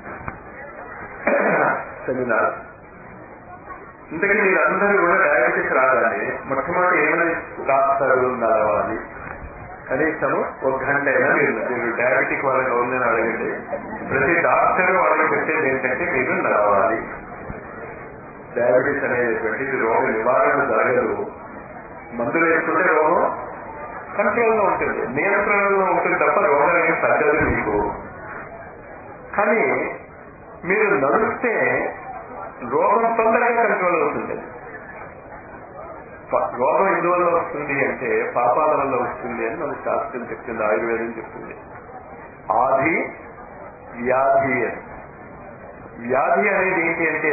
సెమినార్ ఇంతకీ మీరందరూ కూడా డయాబెటిస్ రాగానే మొట్టమొదటి ఏమని రాస్తారు నడవాలి కనీసము ఒక గంట అయినా మీరు మీరు డయాబెటిక్ వాళ్ళకి ఉందని అడగండి ప్రతి డాక్టర్ వాళ్ళకి చెప్పేది ఏంటంటే మీరు నడవాలి డయాబెటిస్ అనేటువంటిది రోగ నివారణ జరగదు మందులు వేసుకుంటే రోగం కంట్రోల్లో ఉంటుంది నియంత్రణలో ఉంటుంది తప్ప రోగం ఏం తగ్గదు మీకు కానీ మీరు నడిస్తే రోగం తొందరగా కంట్రోల్ అవుతుంది ప- రోగం ఎందువల్ల వస్తుంది అంటే పాపాల వల్ల వస్తుంది అని మన శాస్త్రం చెప్తుంది ఆయుర్వేదం చెప్తుంది ఆది వ్యాధి అని వ్యాధి అనేది ఏంటి అంటే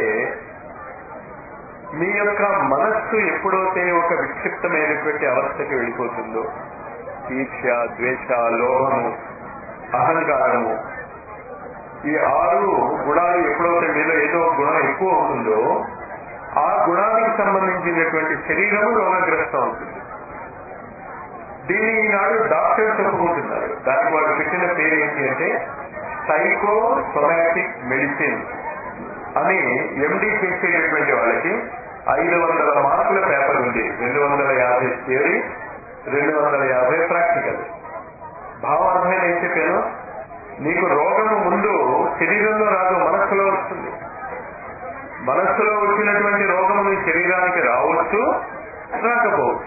మీ యొక్క మనస్సు ఎప్పుడైతే ఒక విక్షిప్తమైనటువంటి అవస్థకి వెళ్ళిపోతుందో ఈక్ష ద్వేష లోభము అహంకారము ఈ ఆరు గుణాలు ఎప్పుడైతే మీలో ఏదో ఒక గుణం ఎక్కువ అవుతుందో ఆ గుణానికి సంబంధించినటువంటి శరీరము రోగగ్రస్తం అవుతుంది దీన్ని ఈనాడు డాక్టర్స్ ఒప్పుకుంటున్నారు దానికి వాళ్ళు పెట్టిన పేరు ఏంటి అంటే సైకో సొమాటిక్ మెడిసిన్ అని ఎండి చేసేటటువంటి వాళ్ళకి ఐదు వందల మార్కుల పేపర్ ఉంది రెండు వందల యాభై థియరీ రెండు వందల యాభై ప్రాక్టికల్ భావార్థం ఏం చెప్పాను నీకు రోగము ముందు శరీరంలో రాదు మనస్సులో వస్తుంది మనస్సులో వచ్చినటువంటి రోగము నీ శరీరానికి రావచ్చు రాకపోవచ్చు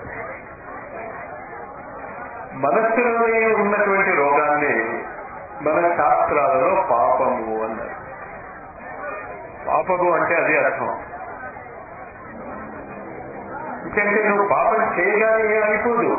మనస్సులోనే ఉన్నటువంటి రోగాన్ని మన శాస్త్రాలలో పాపము అన్నారు పాపము అంటే అది అర్థం ఎందుకంటే నువ్వు పాపం చేయగానే ఏం అయిపోదు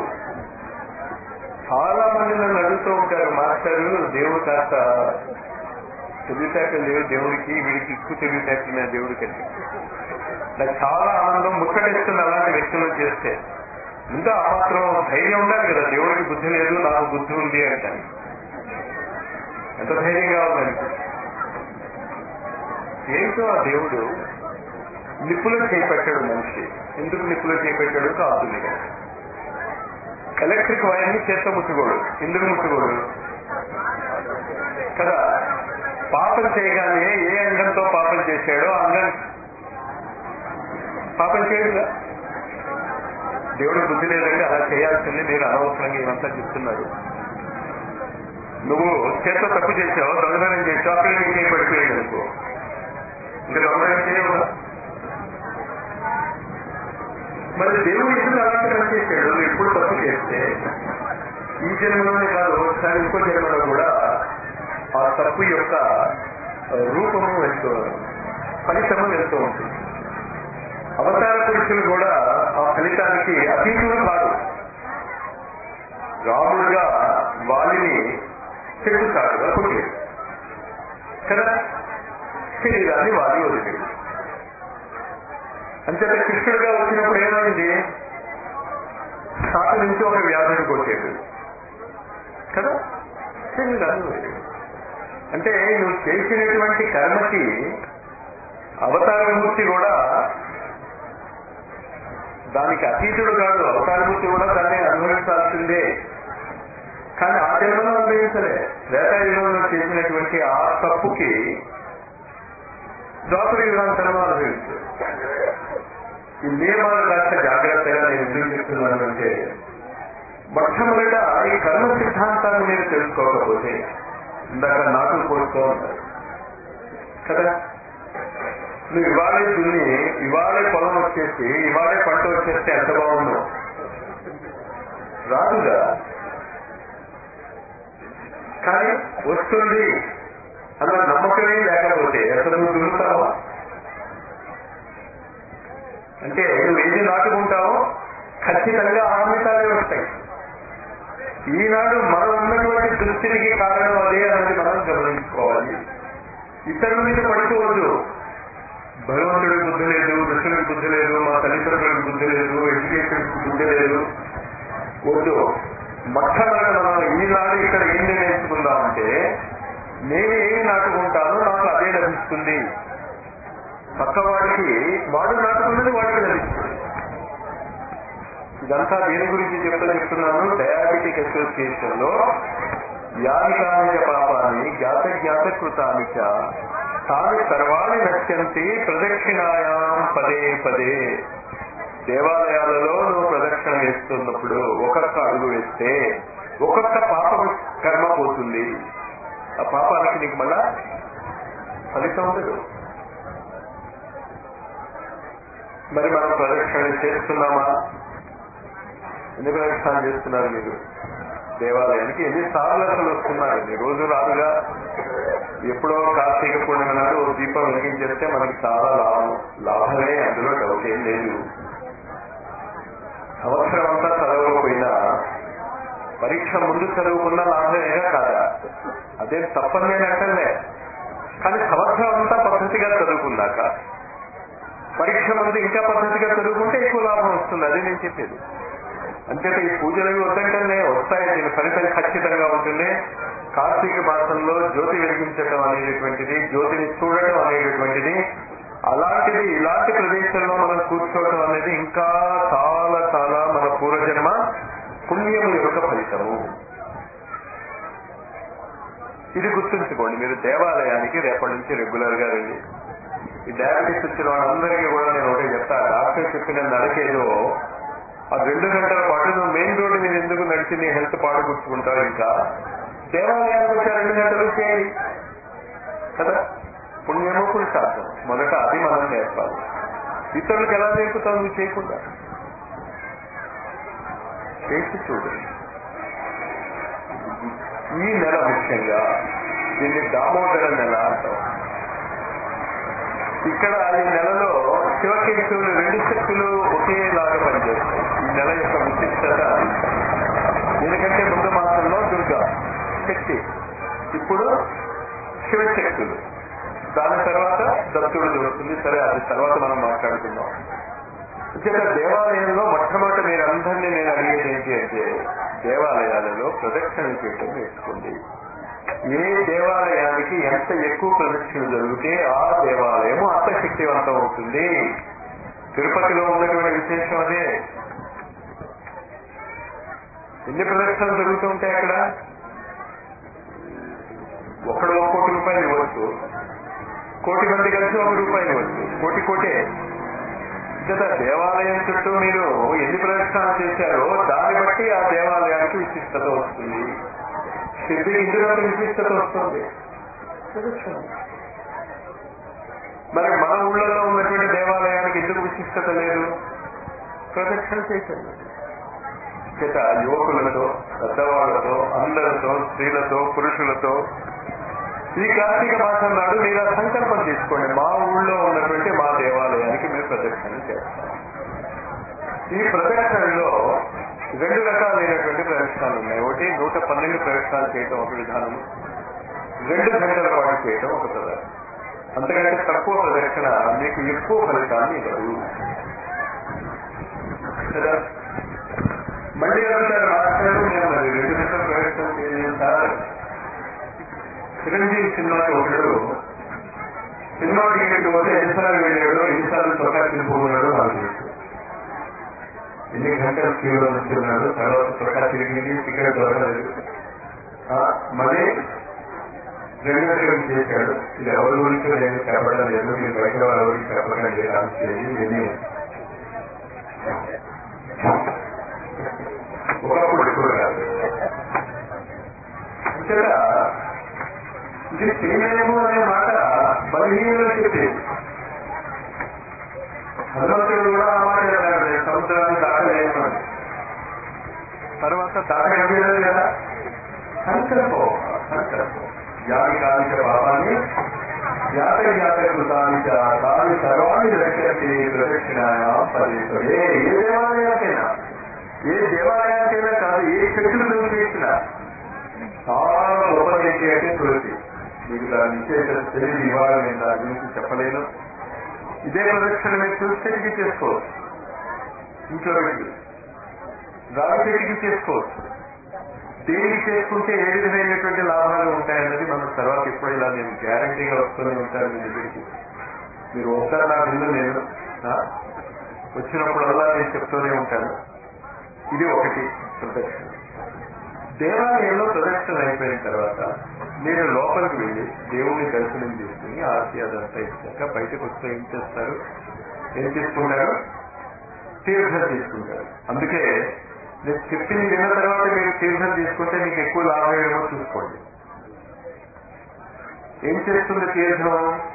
చాలా మంది నన్ను అడుగుతూ ఉంటారు మాస్టరు దేవుడు కాస్త తెలివితేటలు లేవు దేవుడికి వీడికి ఎక్కువ తెలివితేటలు ఉన్నాయి దేవుడికి అంటే నాకు చాలా ఆనందం ముచ్చటేస్తుంది అలాంటి వ్యక్తులను చేస్తే ఇంకా ఆ మాత్రం ధైర్యం ఉండాలి కదా దేవుడికి బుద్ధి లేదు నాకు బుద్ధి ఉంది అంటాను ఎంత ధైర్యం కావాలంటే ఏంటో ఆ దేవుడు నిప్పులో చేపెట్టాడు మనిషి ఎందుకు నిప్పులో చేపెట్టాడు కాస్తుంది ఎలక్ట్రిక్ వైర్ని చేత ముట్టుకోడు ఎందుకు ముట్టుకోడు కదా పాపం చేయగానే ఏ అంగంతో పాపం చేశాడో ఆ అంగం పాపం చేయడుగా దేవుడు బుద్ధి లేదండి అలా చేయాల్సింది మీరు అనవసరంగా ఇవంతా చెప్తున్నారు నువ్వు చేత తప్పు చేసావు దొంగతనం చేసావు అక్కడ నీకు ఏం పడిపోయాడు అనుకో ఇంకా దొంగతనం చేయవు మరి దేవుడు ఎందుకు అలాంటి పని చేశాడు నువ్వు ఎప్పుడు తప్పు చేస్తే ఈ జన్మలోనే కాదు ఒకసారి ఇంకో జన్మలో కూడా ఆ తప్పు యొక్క రూపము వెళ్తూ ఫలితము వెళ్తూ ఉంటుంది అవతార పురుషులు కూడా ఆ ఫలితానికి అతీతులు కాదు రాముడుగా వాలిని చెట్టుతాడు కొట్టాడు కదా శరీరాన్ని వాలి వదిలేడు అంతేత కృష్ణుడిగా వచ్చినప్పుడు ఏమైంది సాటి నుంచి ఒక వ్యాధిని కొట్టాడు కదా శరీరాన్ని వదిలేడు అంటే నువ్వు చేసినటువంటి కర్మకి అవతారమూర్తి కూడా దానికి అతీతుడు కాదు అవతారమూర్తి కూడా దాన్ని అనుభవించాల్సిందే కానీ ఆ జన్మలో అనుభవించలే త్రేతాయుగంలో చేసినటువంటి ఆ తప్పుకి ద్వాపర యుగాంతరంలో అనుభవించు ఈ నియమాలు కాస్త జాగ్రత్తగా నేను ఎందుకు చెప్తున్నాను అంటే మొట్టమొదట ఈ కర్మ సిద్ధాంతాన్ని మీరు తెలుసుకోకపోతే ఇందాక నాటులు పోస్తూ ఉంటారు కదా నువ్వు ఇవాళే దున్ని ఇవాళే పొలం వచ్చేసి ఇవాళే పంట వచ్చేస్తే ఎంత బాగుందో రాదుగా కానీ వస్తుంది అన్న నమ్మకమే లేకపోతే అసలు నువ్వు దున్నుతావా అంటే నువ్వు ఏది నాటుకుంటావో ఖచ్చితంగా ఆనందాలే వస్తాయి ఈనాడు మనం ఉన్నటువంటి దృష్టికి కారణం అదే అన్నది మనం గమనించుకోవాలి ఇతరుల మీద పడుకోవద్దు భగవంతుడికి బుద్ధి లేదు ఋషులకు బుద్ధి లేదు మా తల్లిదండ్రులకు బుద్ధి లేదు ఎడ్యుకేషన్కి బుద్ధి లేదు వద్దు మొట్టమొదటి మనం ఈనాడు ఇక్కడ ఏం నేర్చుకుందామంటే నేను ఏమి నాటుకుంటానో నాకు అదే లభిస్తుంది పక్కవాడికి వాడు నాటుకున్నది వాడికి లభిస్తుంది ఇదంతా దేని గురించి చెప్తా చెప్తున్నాను డయాబెటిక్ అసోసియేషన్ లో యానికానిక పాపాన్ని జ్ఞాత జ్ఞాత కృతానిక తాను సర్వాణి నశ్యంతి ప్రదక్షిణాయాం పదే పదే దేవాలయాలలో నువ్వు ప్రదక్షిణ వేస్తున్నప్పుడు ఒక్కొక్క అడుగు వేస్తే ఒక్కొక్క పాప కర్మ పోతుంది ఆ పాపానికి నీకు మళ్ళా ఫలితం ఉండదు మరి మనం ప్రదక్షిణ చేస్తున్నామా ఎన్ని ప్రదక్షిణాలు చేస్తున్నారు మీరు దేవాలయానికి ఎన్ని సార్లు అసలు వస్తున్నారు ఈ రోజు రాదుగా ఎప్పుడో కార్తీక పూర్ణిమ నాడు ఓ దీపం వెలిగించేస్తే మనకి చాలా లాభం లాభమే అందులో డౌట్ ఏం లేదు సంవత్సరం అంతా చదవకపోయినా పరీక్ష ముందు చదువుకున్న లాభమేగా కాదా అదేం తప్పని నేను అంటలే కానీ సంవత్సరం అంతా పద్ధతిగా చదువుకున్నాక పరీక్ష ముందు ఇంకా పద్ధతిగా చదువుకుంటే ఎక్కువ లాభం వస్తుంది అది నేను చెప్పేది అంచేత ఈ పూజలు వద్దంటేనే వస్తాయి దీని ఫలితం ఖచ్చితంగా ఉంటుంది కార్తీక మాసంలో జ్యోతి వెలిగించడం అనేటటువంటిది జ్యోతిని చూడటం అనేటటువంటిది అలాంటిది ఇలాంటి ప్రదేశంలో మనం కూర్చోవడం అనేది ఇంకా చాలా చాలా మన పూర్వజన్మ పుణ్యము యొక్క ఫలితము ఇది గుర్తుంచుకోండి మీరు దేవాలయానికి రేపటి నుంచి రెగ్యులర్ గా రండి ఈ డయాబెటీస్ వచ్చిన వాళ్ళందరికీ కూడా నేను ఒకటే చెప్తా డాక్టర్ చెప్పిన నడకేదో ఆ రెండు గంటల పాటు నువ్వు మెయిన్ రోడ్డు మీద ఎందుకు నడిచి నీ హెల్త్ పాడుగుచ్చుకుంటావు ఇంకా దేవాలయానికి వచ్చే రెండు గంటలు చేయండి కదా పుణ్యము పురుషార్థం మొదట అది మనం నేర్పాలి ఇతరులకు ఎలా నేర్పుతావు నువ్వు చేయకుండా చేసి చూడు ఈ నెల ముఖ్యంగా దీన్ని దామోదర నెల అంటాం ఇక్కడ ఈ నెలలో శివకేశవులు రెండు శక్తులు ఒకేలాగా పనిచేస్తాయి ఈ నెల యొక్క విశిష్టత అది దీనికంటే ముందు మాసంలో దుర్గా శక్తి ఇప్పుడు శివశక్తులు దాని తర్వాత దత్తుడు దొరుకుతుంది సరే అది తర్వాత మనం మాట్లాడుకుందాం ఇక్కడ దేవాలయంలో మొట్టమొదటి మీరందరినీ నేను అడిగేది ఏంటి అంటే దేవాలయాలలో ప్రదక్షిణ చేయటం నేర్చుకోండి ఏ దేవాలయానికి ఎంత ఎక్కువ ప్రదక్షిణ జరిగితే ఆ దేవాలయము అంత శక్తివంతం అవుతుంది తిరుపతిలో ఉన్నటువంటి విశేషం అదే ఎన్ని ప్రదక్షిణలు జరుగుతూ ఉంటాయి అక్కడ ఒకడు ఒక కోటి రూపాయలు ఇవ్వచ్చు కోటి మంది కలిసి ఒక రూపాయలు ఇవ్వచ్చు కోటి కోటే కదా దేవాలయం చుట్టూ మీరు ఎన్ని ప్రదక్షిణాలు చేశారో దాన్ని బట్టి ఆ దేవాలయానికి విశిష్టత వస్తుంది సిద్ధి ఇందులో విశిష్టత వస్తుంది ప్రదక్షిణ మరి మన ఊళ్ళలో ఉన్నటువంటి దేవాలయానికి ఎందుకు విశిష్టత లేదు ప్రదక్షిణ చేయటండి చేత యువకులతో పెద్దవాళ్లతో అందరితో స్త్రీలతో పురుషులతో ఈ కార్తీక మాసం నాడు మీరు ఆ సంకల్పం తీసుకోండి మా ఊళ్ళో ఉన్నటువంటి మా దేవాలయానికి మేము ప్రదక్షిణ చేస్తాం ఈ ప్రదక్షిణలో రెండు రకాలైనటువంటి ప్రదక్షిణాలు ఉన్నాయి ఒకటి నూట పన్నెండు ప్రదక్షిణాలు చేయటం ఒక విధానం రెండు గంటల పాటు చేయటం ఒక ప్రదర్శన అంతకంటే తక్కువ ప్రదక్షిణ మీకు ఎక్కువ ఫలితాన్ని ఇవ్వదు కదా మళ్ళీ అడుగుతారు మాస్టర్ నేను మరి రెండు గంటల ప్రదక్షిణ చేయలేదు సార్ చిరంజీవి సినిమాకి ఒకడు సినిమా టికెట్ పోతే ఎన్నిసార్లు వెళ్ళాడు ఎన్నిసార్లు చొక్కా తిరిగిపోతున్నాడు నాకు తెలుసు ఎన్ని గంటలు క్యూలో నుంచున్నాడు తర్వాత చొక్కా తిరిగింది టికెట్ దొరకలేదు ఆ, మళ్ళీ రెండు గంటలు చేశాడు ఇది ఎవరి గురించి నేను చెప్పడం లేదు మీరు బయట వాళ్ళ గురించి చెప్పకండి రాసేది విని ఒకప్పుడు ఇప్పుడు కాదు అంతేగా ఇది చేయలేము అనే మాట బలహీనంగా చెప్పేది హనుమంతుడు కూడా ఆ మాట చెప్పాడు "నేను సముద్రాన్ని దాటలేను అని తర్వాత దాటగలిగాడు కదా సంకల్పం సంకల్పం యాని కానిక పాపాన్ని యాత యాత కృతాన్ని చ తాని సర్వాన్ని రక్షతి ప్రదక్షిణాయ పదే పదే ఏ దేవాలయానికైనా ఏ దేవాలయానికైనా కాదు ఏ శక్తులు నువ్వు చేసినా చాలా గొప్పది ఏంటి అంటే తులసి మీకు దాని విశేషం తెలియదు ఇవాళ నేను దాని గురించి చెప్పలేను ఇదే ప్రదక్షిణ మీరు తులసి చెట్టుకి చేసుకోవచ్చు ఇంట్లో పెట్టి రావి చెట్టుకి చేసుకోవచ్చు దేనికి చేసుకుంటే ఏ విధమైనటువంటి లాభాలు ఉంటాయన్నది మనం తర్వాత ఎప్పుడు ఇలా నేను గ్యారంటీగా వస్తూనే ఉంటాను మీ దగ్గరికి మీరు ఒకసారి నా ముందు నేను ఆ, వచ్చినప్పుడల్లా నేను చెప్తూనే ఉంటాను ఇది ఒకటి ప్రదక్షిణ దేవాలయంలో ప్రదక్షిణ అయిపోయిన తర్వాత మీరు లోపలికి వెళ్ళి దేవుణ్ణి దర్శనం చేసుకుని ఆర్తి అదంతా ఇచ్చాక బయటకు వస్తే ఏం చేస్తారు ఏం తీసుకుంటారు తీర్థం తీసుకుంటారు అందుకే నేను చెప్పింది విన్న తర్వాత మీరు తీర్థం తీసుకుంటే మీకు ఎక్కువ లాభం ఏమో చూసుకోండి ఏం చేస్తుంది తీర్థం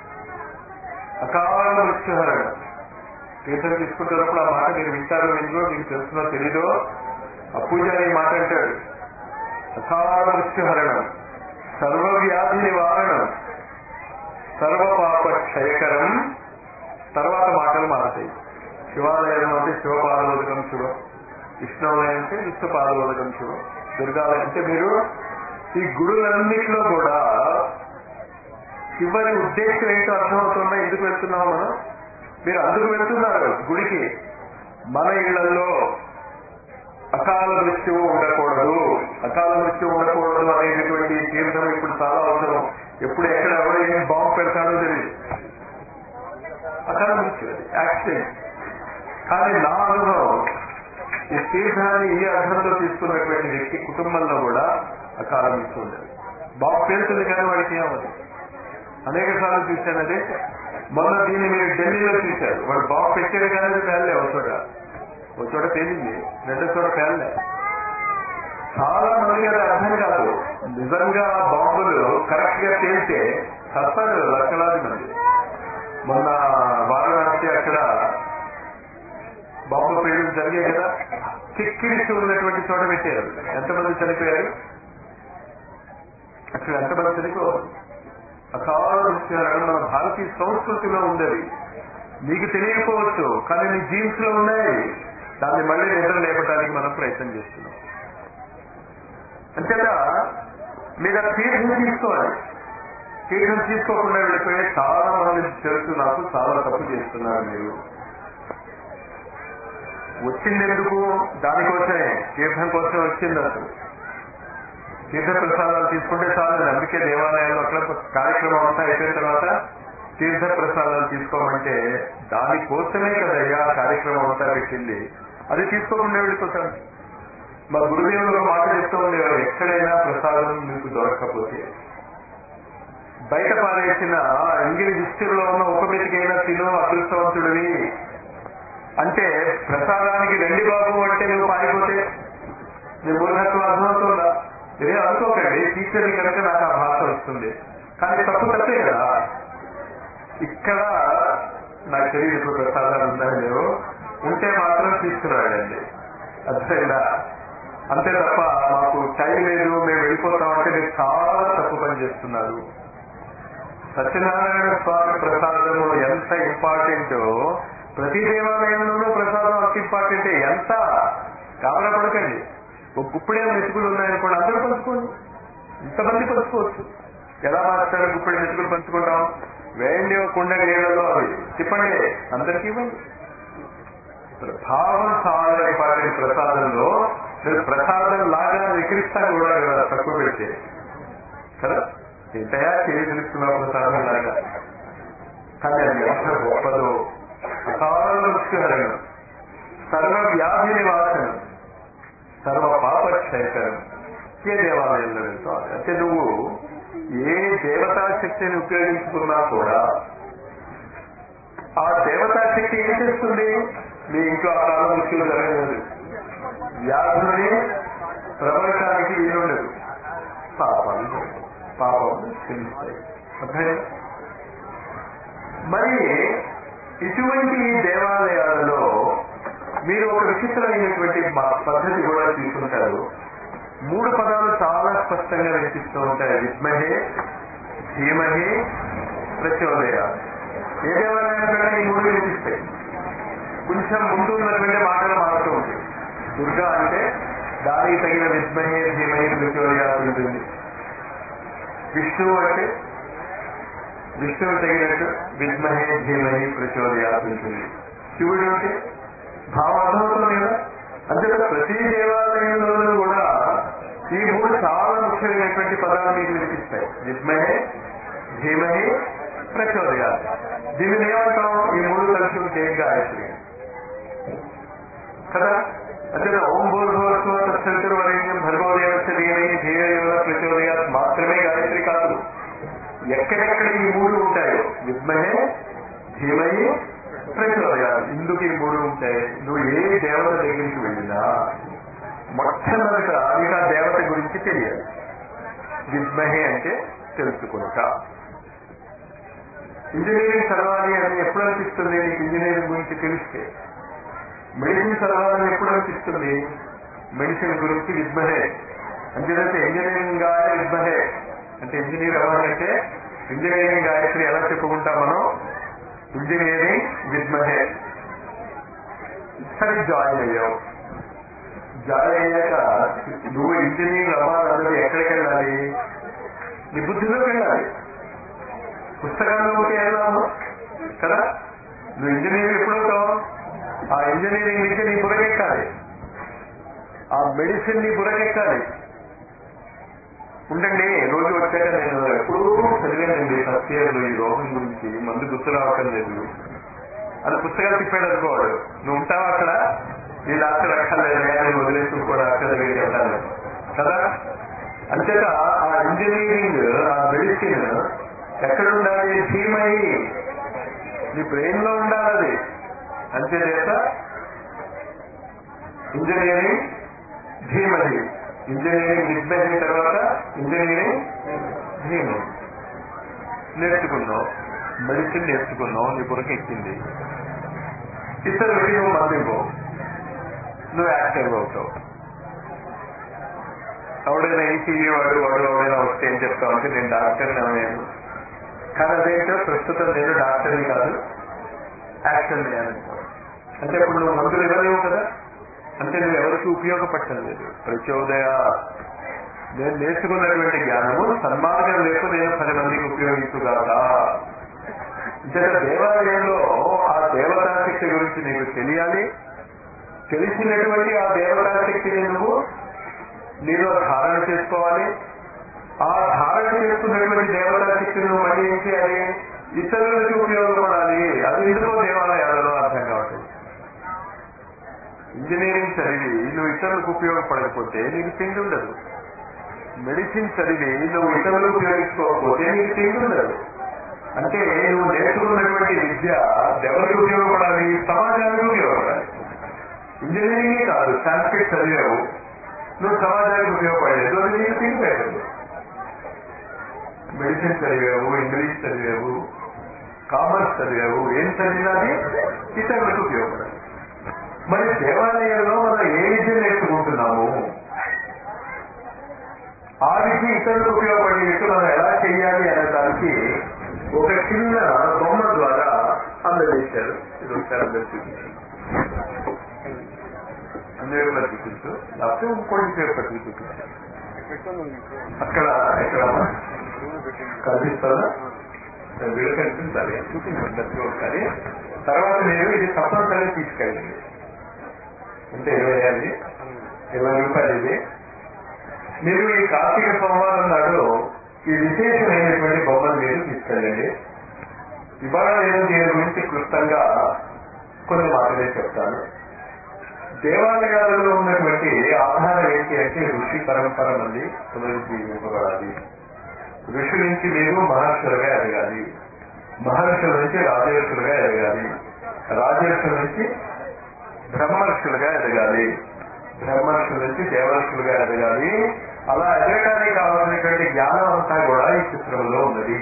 అకాల మృత్యుహరణ తీర్థం తీసుకుంటున్నప్పుడు ఆ మాట మీరు వింటారో విందో మీకు తెలుసునో తెలీదో ఆ పూజారి మాట అంటాడు అకాల మృత్యుహరణం సర్వవ్యాధి నివారణం సర్వపాప క్షయకరం తర్వాత మాటలు మారుతాయి శివాలయం అంటే శివపాదోదకం శివం విష్ణువాలయం అంటే విష్ణు పాదోదకం శివం దుర్గాలయం అంటే మీరు ఈ గుడులన్నింటిలో కూడా చివరి ఉద్దేశం ఏంటో అర్థమవుతుందా ఎందుకు వెళ్తున్నాం మనం మీరు అందుకు వెళ్తున్నారు గుడికి మన ఇళ్లలో అకాల మృత్యువు ఉండకూడదు అకాల మృత్యు ఉండకూడదు అనేటటువంటి తీర్థం ఇప్పుడు చాలా అవసరం ఎప్పుడు ఎక్కడ ఎవరు ఏం బాంబు పెడతాడో తెలియదు అకాల మృత్యు యాక్సిడెంట్ కానీ నా అనుభవం ఈ తీర్థాన్ని ఈ అర్థంలో తీసుకున్నటువంటి వ్యక్తి కుటుంబంలో కూడా అకాల మృత్యు ఉండదు బాంబు పేరుతుంది కానీ వాడికి ఏమవుతుంది అనేక సార్లు చూశాను అదే మొన్న దీన్ని మీరు ఢిల్లీలో చూశారు వాడు బాంబు పెట్టాడు కానీ అది పేర్లే ఒక చోట ఒక చోట తేలింది రెండో చోట పేర్లే చాలా మందికి అది అర్థం కాదు నిజంగా ఆ బాంబులు కరెక్ట్ గా తేలితే చస్తారు లక్షలాది మంది మొన్న వారణాసి అక్కడ బాంబు పేరు జరిగాయి కదా కిక్కిరిసి ఉన్నటువంటి చోట పెట్టారు ఎంతమంది చనిపోయారు అక్కడ ఎంతమంది చనిపోయారు అకాల విషయాలను మన భారతీయ సంస్కృతిలో ఉండేది నీకు తెలియకపోవచ్చు కానీ నీ జీన్స్ లో ఉన్నాయి దాన్ని మళ్ళీ నిద్ర లేపడానికి మనం ప్రయత్నం చేస్తున్నాం అంతేగా మీరు ఆ తీర్థం తీసుకోవాలి తీర్థం తీసుకోకుండా వెళ్ళిపోయి చాలా మంది తెలుసు నాకు చాలా తప్పు చేస్తున్నారు మీరు వచ్చింది ఎందుకు దానికోసమే తీర్థం కోసం వచ్చింది అసలు తీర్థ ప్రసాదాలు తీసుకుంటే చాలు అందుకే దేవాలయాల్లో అక్కడ కార్యక్రమం అంతా అయిపోయిన తర్వాత తీర్థ ప్రసాదాలు తీసుకోమంటే దానికోసమే కదయ్యా ఆ కార్యక్రమం అంతా పెట్టింది అది తీసుకోకుండా వెళ్ళిపోతాను మా గురుదేవులు ఒక మాట చెప్తూ ఉండేవారు ఎక్కడైనా ప్రసాదం మీకు దొరకకపోతే బయట పారేసిన ఇంగిలి విస్తీర్లో ఉన్న ఒక మెతికైనా తిను అదృష్టవంతుడివి అంటే ప్రసాదానికి రెండు బాబు అంటే నువ్వు పారిపోతే నీ మూర్ఖత్వం అర్థమవుతుందా ఇదే అనుకోకండి టీచర్ని కనుక నాకు ఆ భాష వస్తుంది కానీ తప్పు తప్పే కదా ఇక్కడ నాకు తెలియదు ఇప్పుడు ప్రసాదాలు ఉన్నాయో లేవో ఉంటే మాత్రం తీసుకురాడండి అర్థమైందా అంతే తప్ప మాకు టైం లేదు మేము వెళ్ళిపోతామంటే మీరు చాలా తప్పు పని చేస్తున్నారు సత్యనారాయణ స్వామి ప్రసాదము ఎంత ఇంపార్టెంటో ప్రతి దేవాలయంలోనూ ప్రసాదం అంత ఇంపార్టెంటే ఎంత కాబర పడకండి ఒక గుప్పిడే మెతుకులు ఉన్నాయనుకోండి అందరూ పంచుకోండి ఇంతమంది పంచుకోవచ్చు ఎలా మాస్టర్ గుప్పిడి మెతుకులు పంచుకుంటాం వేయండి ఒక కుండ నీళ్ళలో అవి తిప్పండి అందరికీ ఇవ్వండి భావం చాలా ఇంపార్టెంట్ ప్రసాదంలో మీరు ప్రసాదం లాగా వికరిస్తాను కూడా కదా తక్కువ పెడితే కదా ఎంతయా చేయగలుగుతున్నా ప్రసాదం లాగా కానీ అది ఎంత గొప్పదో అకాల మృత్యుహరణం సర్వ వ్యాధి నివాసనం సర్వ పాప క్షయకరం ఏ దేవాలయంలో వెళ్తావు అంటే నువ్వు ఏ దేవతా శక్తిని ఉపయోగించుకున్నా కూడా ఆ దేవతా శక్తి ఏం చేస్తుంది మీ ఇంట్లో ఆ కాలం మృత్యులు జరగలేదు వ్యాధులని ప్రపంచానికి వీలుండదు పాపాలు పాపం క్షమిస్తాయి అర్థమైందా? మరి ఇటువంటి దేవాలయాలలో మీరు ఒక విచిత్రమైనటువంటి మా పద్ధతి కూడా తీసుకుంటారు మూడు పదాలు చాలా స్పష్టంగా వినిపిస్తూ ఉంటాయి విద్మహే ధీమహే ప్రచోదయ ఏ దేవాలయాలకైనా ఈ మూడు వినిపిస్తాయి కొంచెం ముందు ఉన్నటువంటి మాటలు మారుతూ ఉంటాయి దుర్గా అంటే దానికి తగిన విద్మహే ధీమహే ప్రచోదయ ఉంటుంది విష్ణువు అంటే విష్ణువు తగినట్టు విద్మహే ధీమహి ప్రచోదయాలు ఉంటుంది శివుడు అంటే భావం అర్థమవుతుంది కదా అంతేత ప్రతి దేవాలయంలోనూ కూడా ఈ మూడు చాలా ముఖ్యమైనటువంటి పదాలు మీకు వినిపిస్తాయి విద్మహే ధీమహి ప్రచోదయాలు దీనిని ఏమంటాం ఈ మూడు కలిసి ఉంటే గాయత్రి కదా అంటే ఓం భూర్భువస్వ తత్సంకరు వరేణ్యం భర్గోదేవస్య ధీమహి ధీమహి ప్రచోదయాలు మాత్రమే గాయత్రి కాదు ఎక్కడెక్కడ ఈ మూడు ఉంటాయో విద్మహే ధీమహి ప్రచోదయాలు ఇందుకు ఈ మూడు ఉంటాయి నువ్వు ఏ దేవత దగ్గరికి వెళ్ళినా మొట్టమొదట నీకు ఆ దేవత గురించి తెలియాలి విద్మహే అంటే తెలుసుకుంటా ఇంజనీరింగ్ చదవాలి అని ఎప్పుడు అనిపిస్తుంది నీకు ఇంజనీరింగ్ గురించి తెలిస్తే మెడిసిన్ చదవాలని ఎప్పుడు అనిపిస్తుంది మెడిసిన్ గురించి విద్మహే అంతేదంటే ఇంజనీరింగ్ గాయ విద్మహే అంటే ఇంజనీర్ అవ్వాలంటే ఇంజనీరింగ్ గాయత్రి ఎలా చెప్పుకుంటాం మనం ఇంజనీరింగ్ విద్మహే సరే జాయిన్ అయ్యావు జాయిన్ అయ్యాక నువ్వు ఇంజనీరింగ్ అవ్వాలన్నది ఎక్కడికి వెళ్ళాలి నీ బుద్ధిలోకి వెళ్ళాలి పుస్తకాల్లో ఉంటే వెళ్దాము కదా నువ్వు ఇంజనీరింగ్ ఎప్పుడవుతావు ఆ ఇంజనీరింగ్ విద్య నీ బుర్రకెక్కాలి ఆ మెడిసిన్ నీ బుర్రకెక్కాలి ఉండండి రోజు వచ్చాక నేను ఎప్పుడూ చదివానండి ఫస్ట్ ఇయర్ ఈ రోగం గురించి మందు గుర్తు రావటం లేదు అది పుస్తకాలు తిప్పాడు అనుకోవాడు నువ్వు ఉంటావా అక్కడ ఈ డాక్టర్ అక్కర్లేదు నేను వదిలేసి కూడా అక్కడ దగ్గరికి వెళ్తాను కదా అంతేత ఆ ఇంజనీరింగ్ ఆ మెడిసిన్ ఎక్కడ ఉండాలి ధీమై నీ బ్రెయిన్ లో ఉండాలి అది అంతేచేత ఇంజనీరింగ్ ధీమహి ఇంజనీరింగ్ విద్మహి తర్వాత ఇంజనీరింగ్ ధీమహి నేర్చుకున్నావు మెడిసిన్ నేర్చుకున్నావు నీ బుర్రకి ఎక్కింది ఇతరులకి నువ్వు మందివ్వవు నువ్వు యాక్టివ్ అవుతావు ఎవడైనా ఈసీఈ వాడు వాడు ఎవడైనా వస్తే ఏం చెప్తావు అంటే నేను డాక్టర్ని అవ్వలేదు కానీ అదేంటో ప్రస్తుతం నేను డాక్టర్ని కాదు యాక్షన్ చేయాలంటావు అంటే ఇప్పుడు నువ్వు మందులు ఇవ్వలేవు కదా అంటే నువ్వు ఎవరికి ఉపయోగపడటం లేదు ప్రచోదయ నేను నేర్చుకున్నటువంటి జ్ఞానము సన్మార్గం వైపు నేను పది మందికి ఉపయోగించుగాక అంటే దేవాలయంలో ఆ దేవతా శక్తి గురించి నీకు తెలియాలి తెలిసినటువంటి ఆ దేవతా శక్తిని నువ్వు నీలో ధారణ చేసుకోవాలి ఆ ధారణ చేసుకున్నటువంటి దేవతా శక్తిని నువ్వు మళ్ళీ ఏం చేయాలి ఇతరులకు ఉపయోగపడాలి అది ఎందుకో దేవాలయాలలో అర్థం కావట్లేదు ఇంజనీరింగ్ చదివి నువ్వు ఇతరులకు ఉపయోగపడకపోతే నీకు తిండి ఉండదు మెడిసిన్ చదివి నువ్వు ఇతరులకు ఉపయోగించుకోకపోతే నీకు తిండి ఉండదు అంటే నువ్వు నేర్చుకున్నటువంటి విద్య ఎవరికి ఉపయోగపడాలి సమాజానికి ఉపయోగపడాలి ఇంజనీరింగే కాదు సాంస్క్రిట్ చదివావు నువ్వు సమాజానికి ఉపయోగపడలేదు అది నీకు తిండి పెట్టదు మెడిసిన్ చదివావు ఇంగ్లీష్ చదివావు కామర్స్ చదివావు ఏం చదివినాది ఇతరులకు ఉపయోగపడాలి మరి దేవాలయంలో మనం ఏ విద్య నేర్చుకుంటున్నాము ఆ విద్య ఇతరులకు ఉపయోగపడేట్టు మనం ఎలా చేయాలి అనే దానికి ఒక చిన్న బొమ్మ ద్వారా అందజేశారు ఇది ఒకసారి అందరు చూపించారు అందరూ మరి చూపించు లేకపోతే ఇంకోటి పేపర్ చూపించారు అక్కడ ఇక్కడ కనిపిస్తుందా వీళ్ళు కనిపించాలి చూపించండి ఒకసారి తర్వాత నేను ఇది తప్పనిసరిగా తీసుకెళ్ళండి అంటే ఇరవై అది ఇరవై రూపాయలు ఇది మీరు ఈ కార్తీక సోమవారం నాడు ఈ విశేషమైనటువంటి బొమ్మలు మీరు తీసుకెళ్ళండి ఇవాళ నేను దీని గురించి క్లుప్తంగా కొన్ని మాటలే చెప్తాను దేవాలయాలలో ఉన్నటువంటి ఆధారం ఏంటి అంటే ఋషి పరంపర మంది పునరుజ్జీవింపబడాలి ఋషి నుంచి మీరు మహర్షులుగా ఎదగాలి మహర్షుల నుంచి రాజర్షులుగా ఎదగాలి రాజర్షుల నుంచి బ్రహ్మర్షులుగా ఎదగాలి బ్రహ్మర్షుల నుంచి దేవర్షులుగా ఎదగాలి అలా ఎదగడానికి కావాల్సినటువంటి జ్ఞానం అంతా కూడా ఈ చిత్రంలో ఉన్నది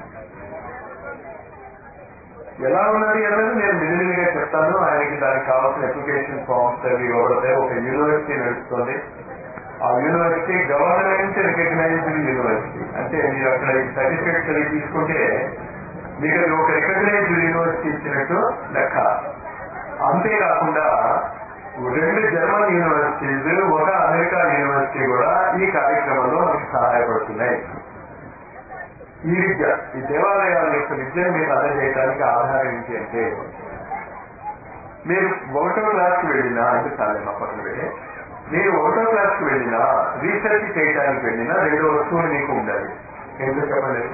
ఎలా ఉన్నది అన్నది నేను మిగిలినగా చెప్తాను ఆయనకి దానికి కావాల్సిన అప్లికేషన్ ఫామ్స్ అవి ఇవ్వబడతాయి ఒక యూనివర్సిటీ నడుస్తుంది ఆ యూనివర్సిటీ గవర్నమెంట్ రికగ్నైజ్డ్ యూనివర్సిటీ అంటే మీరు అక్కడ ఈ సర్టిఫికేట్స్ అవి తీసుకుంటే మీకు అది ఒక రికగ్నైజ్డ్ యూనివర్సిటీ ఇచ్చినట్టు లెక్క అంతేకాకుండా రెండు జర్మన్ యూనివర్సిటీస్ ఒక అమెరికా యూనివర్సిటీ కూడా ఈ కార్యక్రమంలో మనకు సహాయపడుతున్నాయి ఈ విద్య ఈ దేవాలయాల యొక్క విద్యను మీకు అందజేయడానికి ఆధారం ఏంటి అంటే మీరు ఒకటో క్లాస్కి వెళ్ళినా అంటే చాలే మా పక్కన వెళ్ళి మీరు ఒకటో క్లాస్కి వెళ్ళినా రీసెర్చ్ చేయడానికి వెళ్ళినా రెండు వస్తువులు మీకు ఉండాలి ఎందుకు చెప్పండి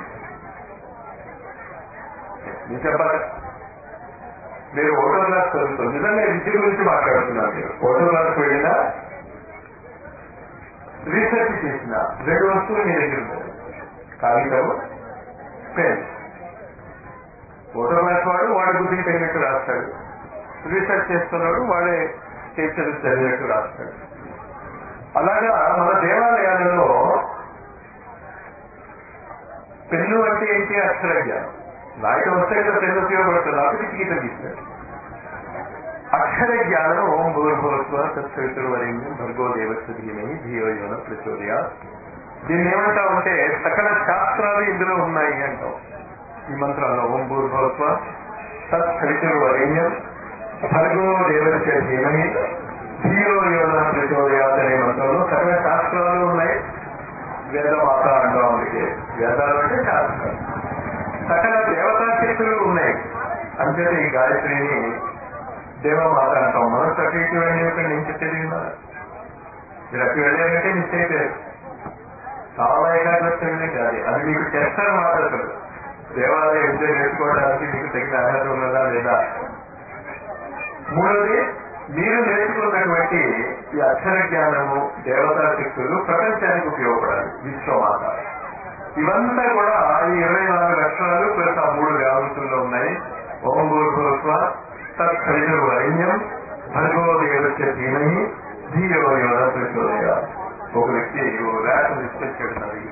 మీరు చెప్పాలి మీరు ఒకటో క్లాస్ చదువుతుంది నిజంగా విద్య గురించి మాట్లాడుతున్నారు మీరు ఒకటో క్లాస్కి వెళ్ళినా రీసెర్చ్ చేసిన రెండు వస్తువులు మీ దగ్గర ఉంటాయి కాగితం పెన్ ఒకటో క్లాస్ వాడు వాడి బుద్ధికి తగినట్టు రాస్తాడు రీసెర్చ్ చేస్తున్నాడు వాడే చేసేది చదివినట్టు రాస్తాడు అలాగా మన దేవాలయాలలో పెన్ను అంటే ఏంటి అక్షర జ్ఞానం రాయటం వస్తే కదా పెన్ను ఉపయోగపడుతుంది అప్పుడు గీత గీస్తాడు అక్షర జ్ఞానం ఓం భూర్భువత్వ తత్సవితుడు వరేణ్యం భర్గో దేవస్వ ధీమని ధియో యోన ప్రచోదయ దీన్ని ఏమంటామంటే సకల శాస్త్రాలు ఇందులో ఉన్నాయి అంటాం ఈ మంత్రాల్లో ఓం భూర్భువత్వ తత్సవితుడు వరేణ్యం భర్గో దేవస్య ధీమని ధియో యోన ప్రచోదయాత్ అనే మంత్రంలో సకల శాస్త్రాలు ఉన్నాయి వేదమాత అంటాం అందుకే వేదాలు అంటే శాస్త్రం సకల దేవతా శక్తులు ఉన్నాయి అంటే ఈ గాయత్రిని దేవమాత అంటాం మనం ప్రకృతి వెళ్ళి నుంచి తెలియదు మీరు అక్కడ వెళ్ళారంటే మిస్ అయిపోయారు చాలా ఏకాగ్రత కాదు అది మీకు చేస్తారు మాట్లాడతారు దేవాలయ విద్య నేర్చుకోవడానికి మీకు తగిన అర్హత ఉన్నదా లేదా మూడవది మీరు నేర్చుకున్నటువంటి ఈ అక్షర జ్ఞానము దేవతా శక్తులు ప్రపంచానికి ఉపయోగపడాలి విశ్వమాత ఇవంతా కూడా ఈ ఇరవై నాలుగు లక్షణాలు ప్లస్ ఆ మూడు వ్యావృతుల్లో ఉన్నాయి ఓం భూర్భువస్వ తత్సైన వైన్యం భర్గో దేవస్య ధీమహి ధీయో యోన ప్రచోదయ ఒక వ్యక్తి ర్యాక్ నిశ్చయించాడు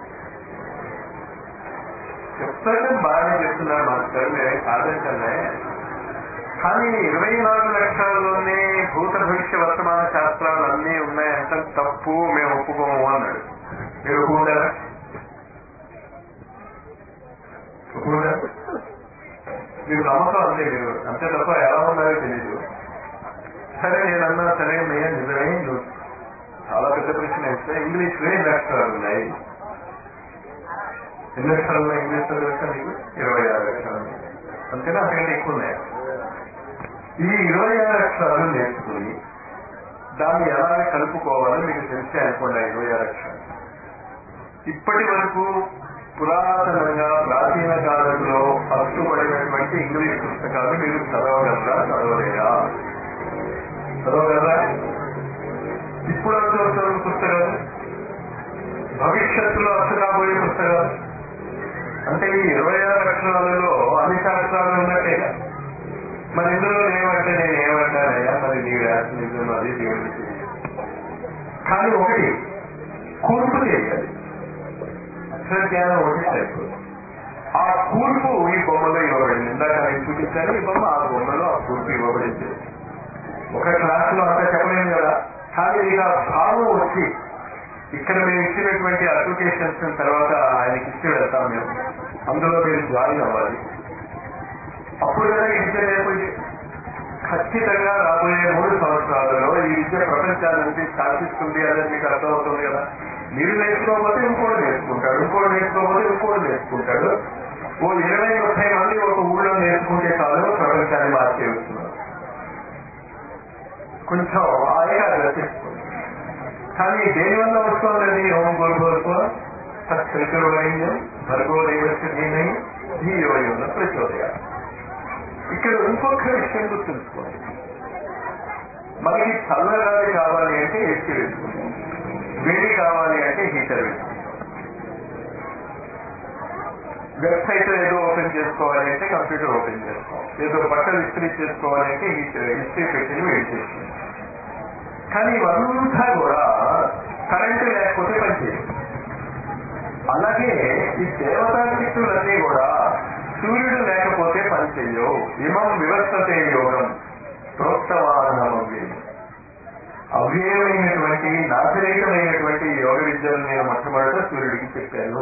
చెప్తాక బాగానే చెప్తున్నారు మాస్టర్ నేను కాదంటే కానీ ఇరవై నాలుగు లక్షల్లోనే భూత భవిష్య వర్తమాన శాస్త్రాలు అన్నీ ఉన్నాయంటే తప్పు మేము ఒప్పుకోము అన్నాడు మీరు ఒప్పుకుంటారా ఒప్పుకుంటారా మీకు నమ్మకం అంతే మీరు అంతే తప్ప ఎలా ఉన్నారో తెలీదు సరే నేను అన్నా సరే నేను నిజమే నువ్వు చాలా పెద్ద ప్రశ్న ఇస్తే ఇంగ్లీష్ లో ఎన్ని అక్షరాలు ఉన్నాయి ఎన్ని అక్షరాలు ఉన్నాయి ఇంగ్లీష్ లో తెలుసా నీకు ఇరవై ఆరు అక్షరాలు అంతేనా అంతకంటే ఎక్కువ ఉన్నాయి ఈ ఇరవై ఆరు అక్షరాలు నేర్చుకుని దాన్ని ఎలాగ కలుపుకోవాలో మీకు తెలిసే అనుకోండి ఆ ఇరవై ఆరు అక్షరాలు ఇప్పటి వరకు పురాతనంగా ప్రాచీన కాలంలో పట్టుబడినటువంటి ఇంగ్లీష్ పుస్తకాలు మీరు చదవగలరా చదవలేరా చదవగలరా ఇప్పుడు చదువుతున్న పుస్తకాలు భవిష్యత్తులో అర్థం కాబోయే పుస్తకాలు అంటే ఈ ఇరవై ఆరు లక్షణాలలో అన్ని శాస్త్రాలు ఉన్నట్టేగా మరి ఇందులో ఏమంటే నేను ఏమంటానయ్యా మరి నీ రాష్ట్రం అది దేవుడి కానీ ఒకటి కూర్పు చేయాలి అక్షర జ్ఞానం ఒకటి సరిపోదు ఆ కూర్పు ఈ బొమ్మలో ఇవ్వబడింది ఇందాక నేను చూపించాను ఈ బొమ్మ ఆ బొమ్మలో ఆ కూర్పు ఇవ్వబడింది ఒక క్లాస్ లో అంతా చెప్పలేము కదా కానీ ఇలా భావం వచ్చి ఇక్కడ మేము ఇచ్చినటువంటి అప్లికేషన్స్ తర్వాత ఆయనకి ఇచ్చి వెళ్తాం మేము అందులో మీరు జాయిన్ అవ్వాలి అప్పుడు కదా ఈ విద్య లేకపోయింది ఖచ్చితంగా రాబోయే మూడు సంవత్సరాలలో ఈ విద్య ప్రపంచానికి శాసిస్తుంది అనేది మీకు అర్థమవుతుంది కదా మీరు నేర్చుకోకపోతే ఇంకోటి నేర్చుకుంటాడు ఇంకోటి నేర్చుకోకపోతే ఇంకోటి నేర్చుకుంటాడు ఓ ఇరవై ముప్పై మంది ఒక ఊళ్ళో నేర్చుకుంటే చాలు ప్రపంచాన్ని మార్చేస్తున్నారు కొంచెం హాయిగా రచిస్తుంది కానీ దేనివల్ల వస్తున్నది ఓం గురుగోత్వ సత్కృతమైంది భర్గో దైవస్థితినై ఈ యోగంలో ప్రచోదయ ఇక్కడ ఇంకొక విషయం గుర్తుంచుకోండి మనకి చల్లగాలి కావాలి అంటే ఏసీ వేసుకుంటాం వేడి కావాలి అంటే హీటర్ వేసుకుంటాం వెబ్సైట్ ఏదో ఓపెన్ చేసుకోవాలి అంటే కంప్యూటర్ ఓపెన్ చేసుకోవాలి ఏదో బట్టలు ఇస్త్రీ చేసుకోవాలి అంటే హీటర్ ఇస్త్రీ పెట్టి వేడి చేస్తుంది కానీ ఇవంతా కూడా కరెంటు లేకపోతే పనిచేయదు అలాగే ఈ దేవతా శక్తులన్నీ కూడా సూర్యుడు లేకపోతే పనిచేయవు ఇమం వివస్థతే యోగం ప్రోక్తవానమవ్యం అవ్యయమైనటువంటి నాశరేకమైనటువంటి యోగ విద్యను నేను మొట్టమొదట సూర్యుడికి చెప్పాను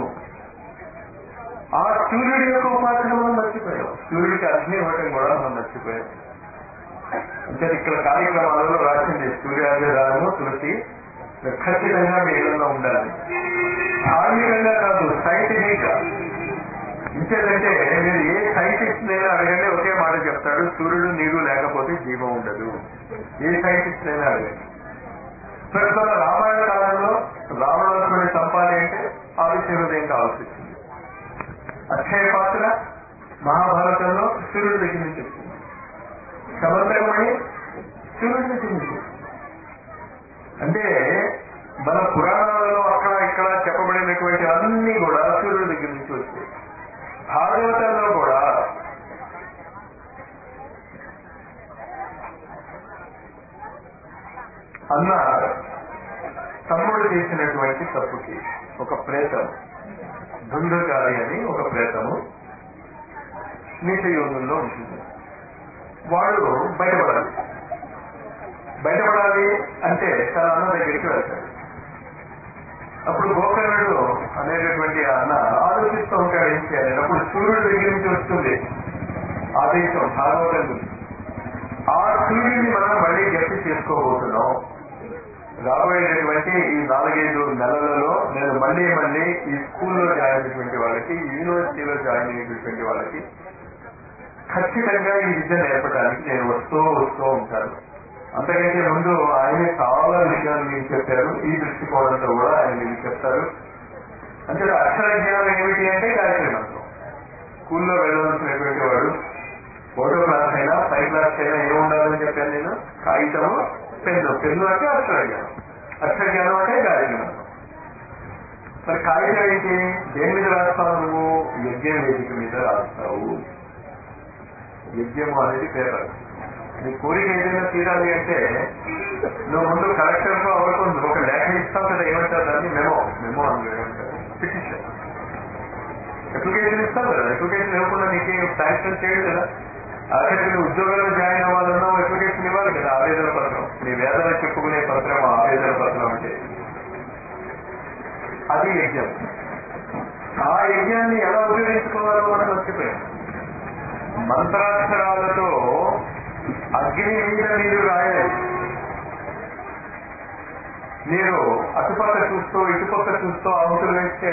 ఆ సూర్యుడి యొక్క ఉపాసన మనం మర్చిపోయాం సూర్యుడికి అగ్ని ఇవ్వటం కూడా మనం మర్చిపోయాం అంటే ఇక్కడ కార్యక్రమాలలో రాసింది సూర్యాభిరామము తులసి ఖచ్చితంగా మీ ఇళ్లలో ఉండాలి ధార్మికంగా కాదు సైంటిఫిక్ ఇంకేంటంటే మీరు ఏ సైంటిస్ట్ నేను అడగండి ఒకే మాట చెప్తాడు సూర్యుడు నీరు లేకపోతే జీవం ఉండదు ఏ సైంటిస్ట్ అయినా అడగండి ప్రస్తుతం రామాయణ కాలంలో రావణాసురుని చంపాలి అంటే ఆదిత్య హృదయం కావాల్సి వచ్చింది అక్షయ పాత్ర మహాభారతంలో సూర్యుడి దగ్గర నుంచి వచ్చింది సమంతకమని సూర్యుడి దగ్గర నుంచి అంటే మన పురాణాలలో అక్కడ ఇక్కడ చెప్పబడినటువంటి అన్ని కూడా సూర్యుడి దగ్గర నుంచి వచ్చాయి భాగవతంలో కూడా అన్న తమ్ముడు చేసినటువంటి తప్పుకి ఒక ప్రేతం దుందుగారి అని ఒక ప్రేతము నీటి యోగంలో ఉంటుంది వాడు బయటపడాలి బయటపడాలి అంటే తన అన్న దగ్గరికి వెళ్తాడు అప్పుడు గోకర్ణుడు అనేటటువంటి అన్న ఆలోచిస్తూ ఉంటాడు ఏం చేయాలి అప్పుడు సూర్యుడి దగ్గర నుంచి వస్తుంది ఆదేశం భాగవతం గురించి ఆ సూర్యుడిని మనం మళ్ళీ గట్టి చేసుకోబోతున్నాం రాబోయేటటువంటి ఈ నాలుగైదు నెలలలో నేను మళ్ళీ మళ్ళీ ఈ స్కూల్లో జాయిన్ అయినటువంటి వాళ్ళకి యూనివర్సిటీలో జాయిన్ అయినటువంటి వాళ్ళకి ఖచ్చితంగా ఈ విద్య నేర్పడానికి నేను వస్తూ వస్తూ ఉంటాను అంతకంటే ముందు ఆయన చాలా విషయాలు మీకు చెప్పారు ఈ దృష్టికోణంతో కూడా ఆయన మీకు చెప్తారు అంటే అక్షర జ్ఞానం ఏమిటి అంటే గాయత్రి మంత్రం స్కూల్లో వెళ్ళవలసినటువంటి వాడు ఫోటో క్లాస్ అయినా ఫైవ్ క్లాస్ అయినా ఏమి ఉండాలని చెప్పాను నేను కాగితము పెన్ను పెన్ను అంటే అక్షర జ్ఞానం అక్షర జ్ఞానం అంటే గాయత్రి మంత్రం మరి కాగితం ఏంటి దేని మీద రాస్తావు నువ్వు యజ్ఞ వేదిక మీద రాస్తావు యజ్ఞము అనేది పేపర్ నీ కోరిక ఏదైనా తీరాలి అంటే నువ్వు ముందు కలెక్టర్ తో అవ్వకుండా ఒక లేఖ ఇస్తావు కదా ఏమంటారు దాన్ని మెమో మెమో అని ఏమంటారు పిటిషన్ అప్లికేషన్ ఇస్తావు కదా అప్లికేషన్ ఇవ్వకుండా నీకు శాంక్షన్ చేయడు కదా ఆఖరికి నువ్వు ఉద్యోగంలో జాయిన్ అవ్వాలన్నా అప్లికేషన్ ఇవ్వాలి కదా ఆవేదన పత్రం నీ వేదన చెప్పుకునే పత్రం ఆవేదన పత్రం అంటే అది యజ్ఞం ఆ యజ్ఞాన్ని ఎలా ఉపయోగించుకోవాలో మనం మర్చిపోయాం మంత్రాక్షరాలతో అగ్ని మీద మీరు రాయాలి మీరు అటుపక్క చూస్తూ ఇటుపక్క చూస్తూ ఆహుతులు వేస్తే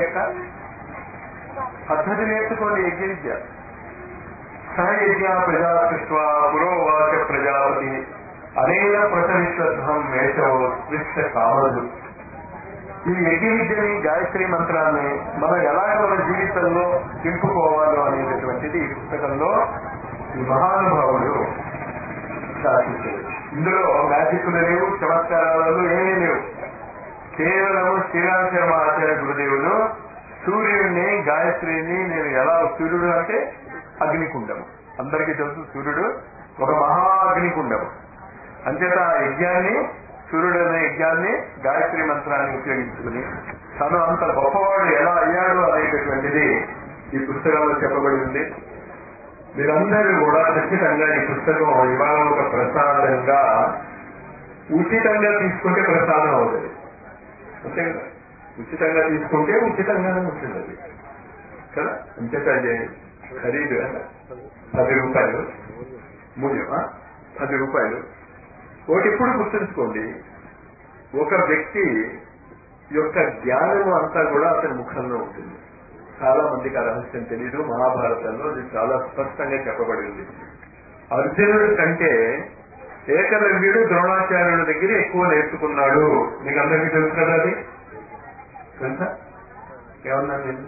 పద్ధతి నేర్చుకోండి యజ్ఞ విద్య సహయజ్ఞ ప్రజా సృష్వ పురోవాచ ప్రజాపతి అనేక ప్రసవిశ్వధ్వం మేషవో స్పృష్ట కామదు ఈ యజ్ఞ విద్యని గాయత్రి మంత్రాన్ని మనం ఎలాగ మన జీవితంలో దింపుకోవాలో అనేటటువంటిది ఈ పుస్తకంలో ఈ మహానుభావుడు శాసించాడు ఇందులో మ్యాజిక్లు లేవు చమత్కారాలు ఏమీ లేవు కేవలం శ్రీరామ్ శర్మ ఆచార్య గురుదేవులు సూర్యుడిని గాయత్రిని నేను ఎలా సూర్యుడు అంటే అగ్నికుండము అందరికీ తెలుసు సూర్యుడు ఒక మహా అగ్నికుండము అంచేత ఆ యజ్ఞాన్ని సూర్యుడు అనే యజ్ఞాన్ని గాయత్రి మంత్రాన్ని ఉపయోగించుకుని తను అంత గొప్పవాడు ఎలా అయ్యాడు అనేటటువంటిది ఈ పుస్తకంలో చెప్పబడి ఉంది మీరందరూ కూడా ఖచ్చితంగా ఈ పుస్తకం ఇవాళ ఒక ప్రసాదంగా ఉచితంగా తీసుకుంటే ప్రసాదం అవుతుంది అంతే కదా ఉచితంగా తీసుకుంటే ఉచితంగానే ఉంటుంది అది కదా అంచేత అది ఖరీదు కదా? పది రూపాయలు మూల్యమా పది రూపాయలు ఒకటి ఎప్పుడు గుర్తుంచుకోండి ఒక వ్యక్తి యొక్క జ్ఞానము అంతా కూడా అతని ముఖంలో ఉంటుంది చాలా మందికి ఆ రహస్యం తెలియదు మహాభారతంలో అది చాలా స్పష్టంగా చెప్పబడి ఉంది అర్జునుడి కంటే ఏకలవ్యుడు ద్రోణాచార్యుల దగ్గర ఎక్కువ నేర్చుకున్నాడు మీకు అందరికీ తెలుసు కదా అది తెలుసా ఏమన్నా నేను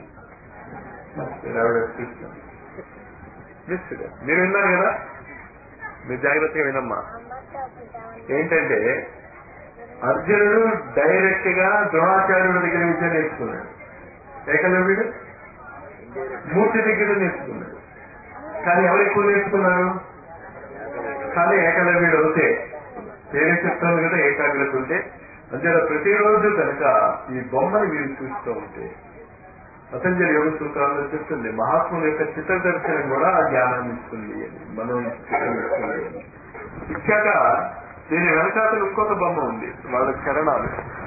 మీరు విన్నారు కదా మీరు జాగ్రత్తగా వినమ్మా ఏంటంటే అర్జునుడు డైరెక్ట్ గా ద్రోణాచార్యుల దగ్గర విద్య నేర్చుకున్నాడు ఏకలవ్యుడు మూర్తి దగ్గర నేర్చుకున్నాడు కానీ ఎవరు ఎక్కువ నేర్చుకున్నారు కానీ ఏకలవ్యుడు అవుతే పేరు చెప్తాను కదా ఏకాగ్రత ఉంటే అంటే ప్రతిరోజు కనుక ఈ బొమ్మని మీరు చూస్తూ ఉంటే పతంజలి యోగ సూత్రాల్లో చెప్తుంది మహాత్ముల యొక్క చిత్ర దర్శనం కూడా ఆ జ్ఞానాన్ని ఇస్తుంది అని మనం చిత్రం ఇస్తుంది అని. ఇచ్చాక దీని వెనకాతలు ఇంకొక బొమ్మ ఉంది వాళ్ళ చరణాలు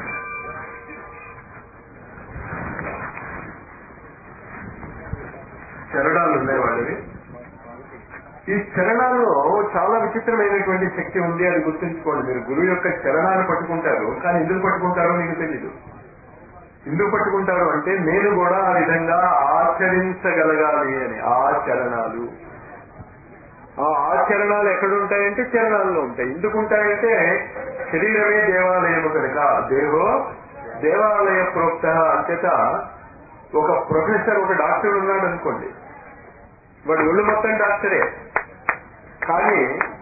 చరణాలు ఉన్నాయి వాళ్ళవి ఈ చరణాల్లో చాలా విచిత్రమైనటువంటి శక్తి ఉంది అది గుర్తుంచుకోండి మీరు గురువు యొక్క చరణాలు పట్టుకుంటారు కానీ ఎందుకు పట్టుకుంటారో మీకు తెలీదు ఎందుకు పట్టుకుంటారు అంటే నేను కూడా ఆ విధంగా ఆచరించగలగాలి అని ఆచరణాలు ఆ ఆచరణాలు ఎక్కడ ఉంటాయంటే చరణాల్లో ఉంటాయి ఎందుకు ఉంటాయంటే శరీరమే దేవాలయము కనుక దేవో దేవాలయ ప్రోక్త అంచేత ఒక ప్రొఫెసర్ ఒక డాక్టర్ ఉన్నాడు అనుకోండి వాడు ఒళ్ళు మొత్తం డాక్టరే కానీ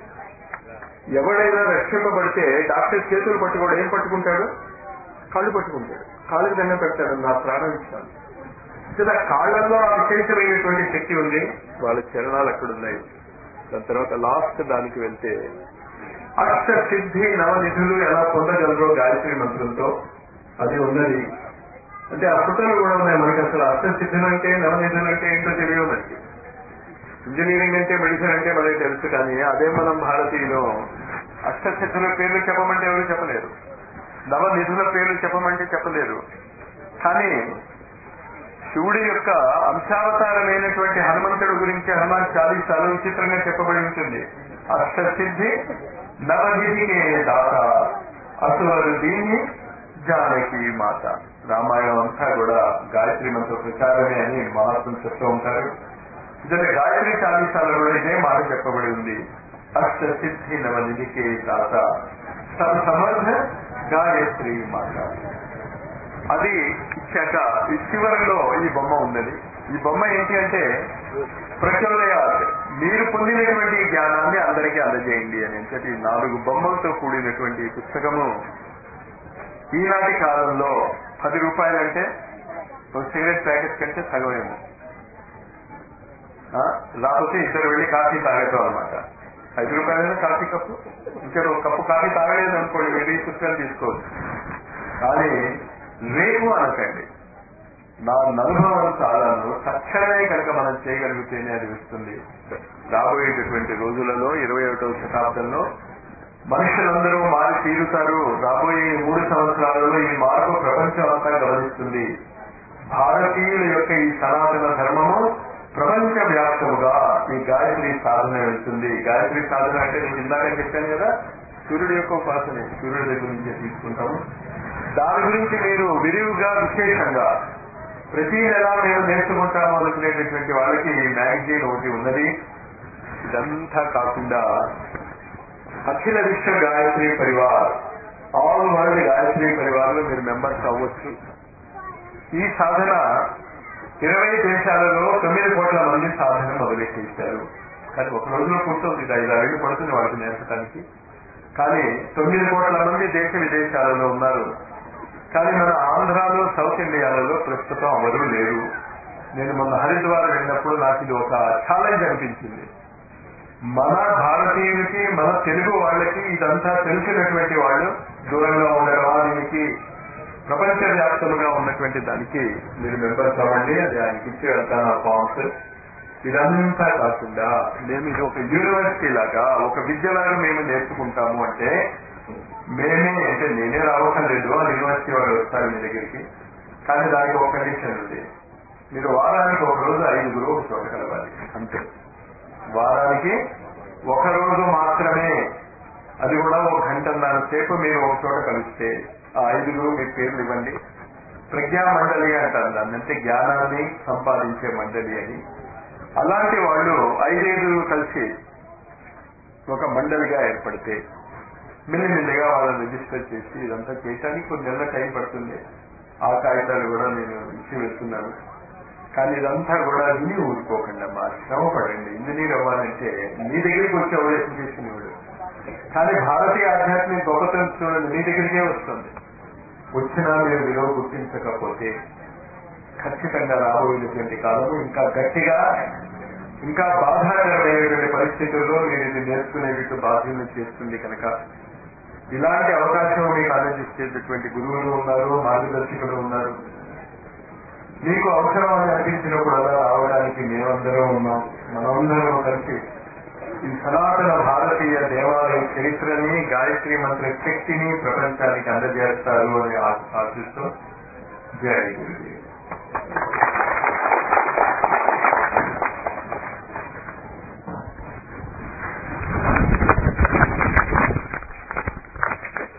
ఎవడైనా రక్షింపబడితే డాక్టర్ చేతులు పట్టుకోడు ఏం పట్టుకుంటాడు కాళ్ళు పట్టుకుంటాడు కాళ్ళకి దండం పెడతాడు నా ప్రాణం ఇస్తాను కదా కాళ్ళల్లో ఆ విశేషమైనటువంటి శక్తి ఉంది వాళ్ళ చరణాలు అక్కడ ఉన్నాయి దాని తర్వాత లాస్ట్ దానికి వెళ్తే అష్ట సిద్ధి నవనిధులు ఎలా పొందగలరో గాయత్రి మంత్రంతో అది ఉన్నది అంటే ఆ పుట్టలు కూడా ఉన్నాయి మనకి అసలు అష్ట సిద్ధులు అంటే నవనిధులు అంటే ఏంటో తెలియదు మనకి ఇంజనీరింగ్ అంటే మెడిసిన్ అంటే మనకి తెలుసు కానీ అదే మనం భారతీయులు అష్టసిద్ధుల పేర్లు చెప్పమంటే ఎవరు చెప్పలేరు నవ నిధుల పేర్లు చెప్పమంటే చెప్పలేరు కానీ శివుడి యొక్క అంశావతారమైనటువంటి హనుమంతుడు గురించి హనుమాన్ చాలీసాలు విచిత్రంగా చెప్పబడి ఉంటుంది అష్టసిద్ధి నవనిధికే దాత అసువరు దీన్ని జానకి మాత రామాయణం అంతా కూడా గాయత్రి మంత్ర ప్రచారమే అని మహాత్ములు చెప్తూ ఉంటారు ఇదే గాయత్రి చాలీసాలో కూడా ఇదే మాట చెప్పబడి ఉంది అష్ట సిద్ధి నవనిధికే దాత తన సమర్థ గాయత్రి మాత అది ఇచ్చాక ఈ చివరిలో ఈ బొమ్మ ఉన్నది ఈ బొమ్మ ఏంటి అంటే ప్రచోదయాత్ మీరు పొందినటువంటి ఈ జ్ఞానాన్ని అందరికీ అందజేయండి అని అంటే ఈ నాలుగు బొమ్మలతో కూడినటువంటి ఈ పుస్తకము ఈనాటి కాలంలో పది రూపాయలంటే ఒక సిగరెట్ ప్యాకెట్ కంటే సగమేమో ఆ, లేకపోతే ఇద్దరు వెళ్ళి కాఫీ తాగటం అనమాట ఐదు రూపాయలైనా కాఫీ కప్పు ఇంకా ఒక కప్పు కాఫీ తాగలేదు అనుకోండి మీరు ఈ పుస్తకం తీసుకోవచ్చు కానీ రేపు అనకండి నా అనుభవం చాలాను తక్షణమే కనుక మనం చేయగలిగితేనే అది వస్తుంది రాబోయేటటువంటి రోజులలో ఇరవై ఒకటవ శతాబ్దంలో మనుషులందరూ మారి తీరుతారు రాబోయే ఈ మూడు సంవత్సరాలలో ఈ మార్పు ప్రపంచం అంతా గమనిస్తుంది భారతీయుల యొక్క ఈ సనాతన ధర్మము ప్రపంచ వ్యాప్తముగా ఈ గాయత్రి సాధన వెళ్తుంది గాయత్రి సాధన అంటే నేను ఇందాక చెప్పాను కదా సూర్యుడి యొక్క ఉపాసనే సూర్యుడి దగ్గర నుంచే తీసుకుంటాము దాని గురించి మీరు విరివిగా విశేషంగా ప్రతి నెల మేము నేర్చుకుంటాము అనుకునేటటువంటి వాళ్ళకి ఈ మ్యాగజైన్ ఒకటి ఉన్నది ఇదంతా కాకుండా అఖిల విశ్వ గాయత్రి పరివార్ ఆల్ వరల్డ్ గాయత్రి పరివారంలో మీరు మెంబర్స్ అవ్వచ్చు ఈ సాధన ఇరవై దేశాలలో తొమ్మిది కోట్ల మంది సాధన మొదలెట్టేశారు కానీ ఒక రోజులో పూర్తవుతుంది ఇది ఐదు ఏళ్ళు పడుతుంది వాళ్ళకి నేర్పడానికి కానీ తొమ్మిది కోట్ల మంది దేశ విదేశాలలో ఉన్నారు కానీ మన ఆంధ్రాలో సౌత్ ఇండియాలలో ప్రస్తుతం ఎవరు లేరు నేను మొన్న హరిద్వార్ వెళ్ళినప్పుడు నాకు ఇది ఒక ఛాలెంజ్ అనిపించింది మన భారతీయులకి మన తెలుగు వాళ్ళకి ఇదంతా తెలిసినటువంటి వాళ్ళు దూరంగా ఉండడం దీనికి ప్రపంచ వ్యాప్తముగా ఉన్నటువంటి దానికి మీరు మెంబర్స్ అవ్వండి అది ఆయనకి ఇచ్చి వెళ్తాను ఆ ఫామ్స్ ఇదంతా కాకుండా మేము ఇది ఒక యూనివర్సిటీ లాగా ఒక విద్యలాగా మేము నేర్చుకుంటాము అంటే మేమే అంటే నేనే రావటం లేదు ఆ యూనివర్సిటీ వాళ్ళు వస్తారు మీ దగ్గరికి కానీ దానికి ఒక కండిషన్ ఉంది మీరు వారానికి ఒక రోజు ఐదుగురు ఒక చోట కలవాలి అంతే వారానికి ఒక రోజు మాత్రమే అది కూడా ఒక గంటన్నర సేపు మీరు ఒక చోట కలిస్తే ఆ ఐదుగురు మీ పేర్లు ఇవ్వండి ప్రజ్ఞా మండలి అంటారు దాన్ని అంటే జ్ఞానాన్ని సంపాదించే మండలి అని అలాంటి వాళ్ళు ఐదైదుగురు కలిసి ఒక మండలిగా ఏర్పడితే మెల్లిమెల్లిగా వాళ్ళని రిజిస్టర్ చేసి ఇదంతా చేయడానికి కొన్ని నెలల టైం పడుతుంది ఆ కాగితాలు కూడా నేను ఇచ్చి వెళ్తున్నాను కానీ ఇదంతా కూడా విని ఊరుకోకండి అమ్మా శ్రమ పడండి ఇంజనీర్ అవ్వాలంటే మీ దగ్గరికి వచ్చే వాడు ఎడ్యుకేషన్ ఇవ్వడు కానీ భారతీయ ఆధ్యాత్మిక గొప్పతనం చూడండి మీ దగ్గరికే వస్తుంది వచ్చినా మీరు విలువ గుర్తించకపోతే ఖచ్చితంగా రాబోయేటువంటి కాలము ఇంకా గట్టిగా ఇంకా బాధాకరమైనటువంటి పరిస్థితుల్లో మీరు ఇది నేర్చుకునేటట్టు బాధ్యతలు చేస్తుంది కనుక ఇలాంటి అవకాశం మీకు ఆలోచిస్తేటటువంటి గురువులు ఉన్నారు మార్గదర్శకులు ఉన్నారు మీకు అవసరం అని అనిపించినప్పుడు అలా రావడానికి మేమందరం ఉన్నాం మనందరం కలిసి ఈ సనాతన భారతీయ దేవాలయ చరిత్రని గాయత్రి మంత్ర శక్తిని ప్రపంచానికి అందజేస్తారు అని ఆశిస్తూ జై గురుదేవ్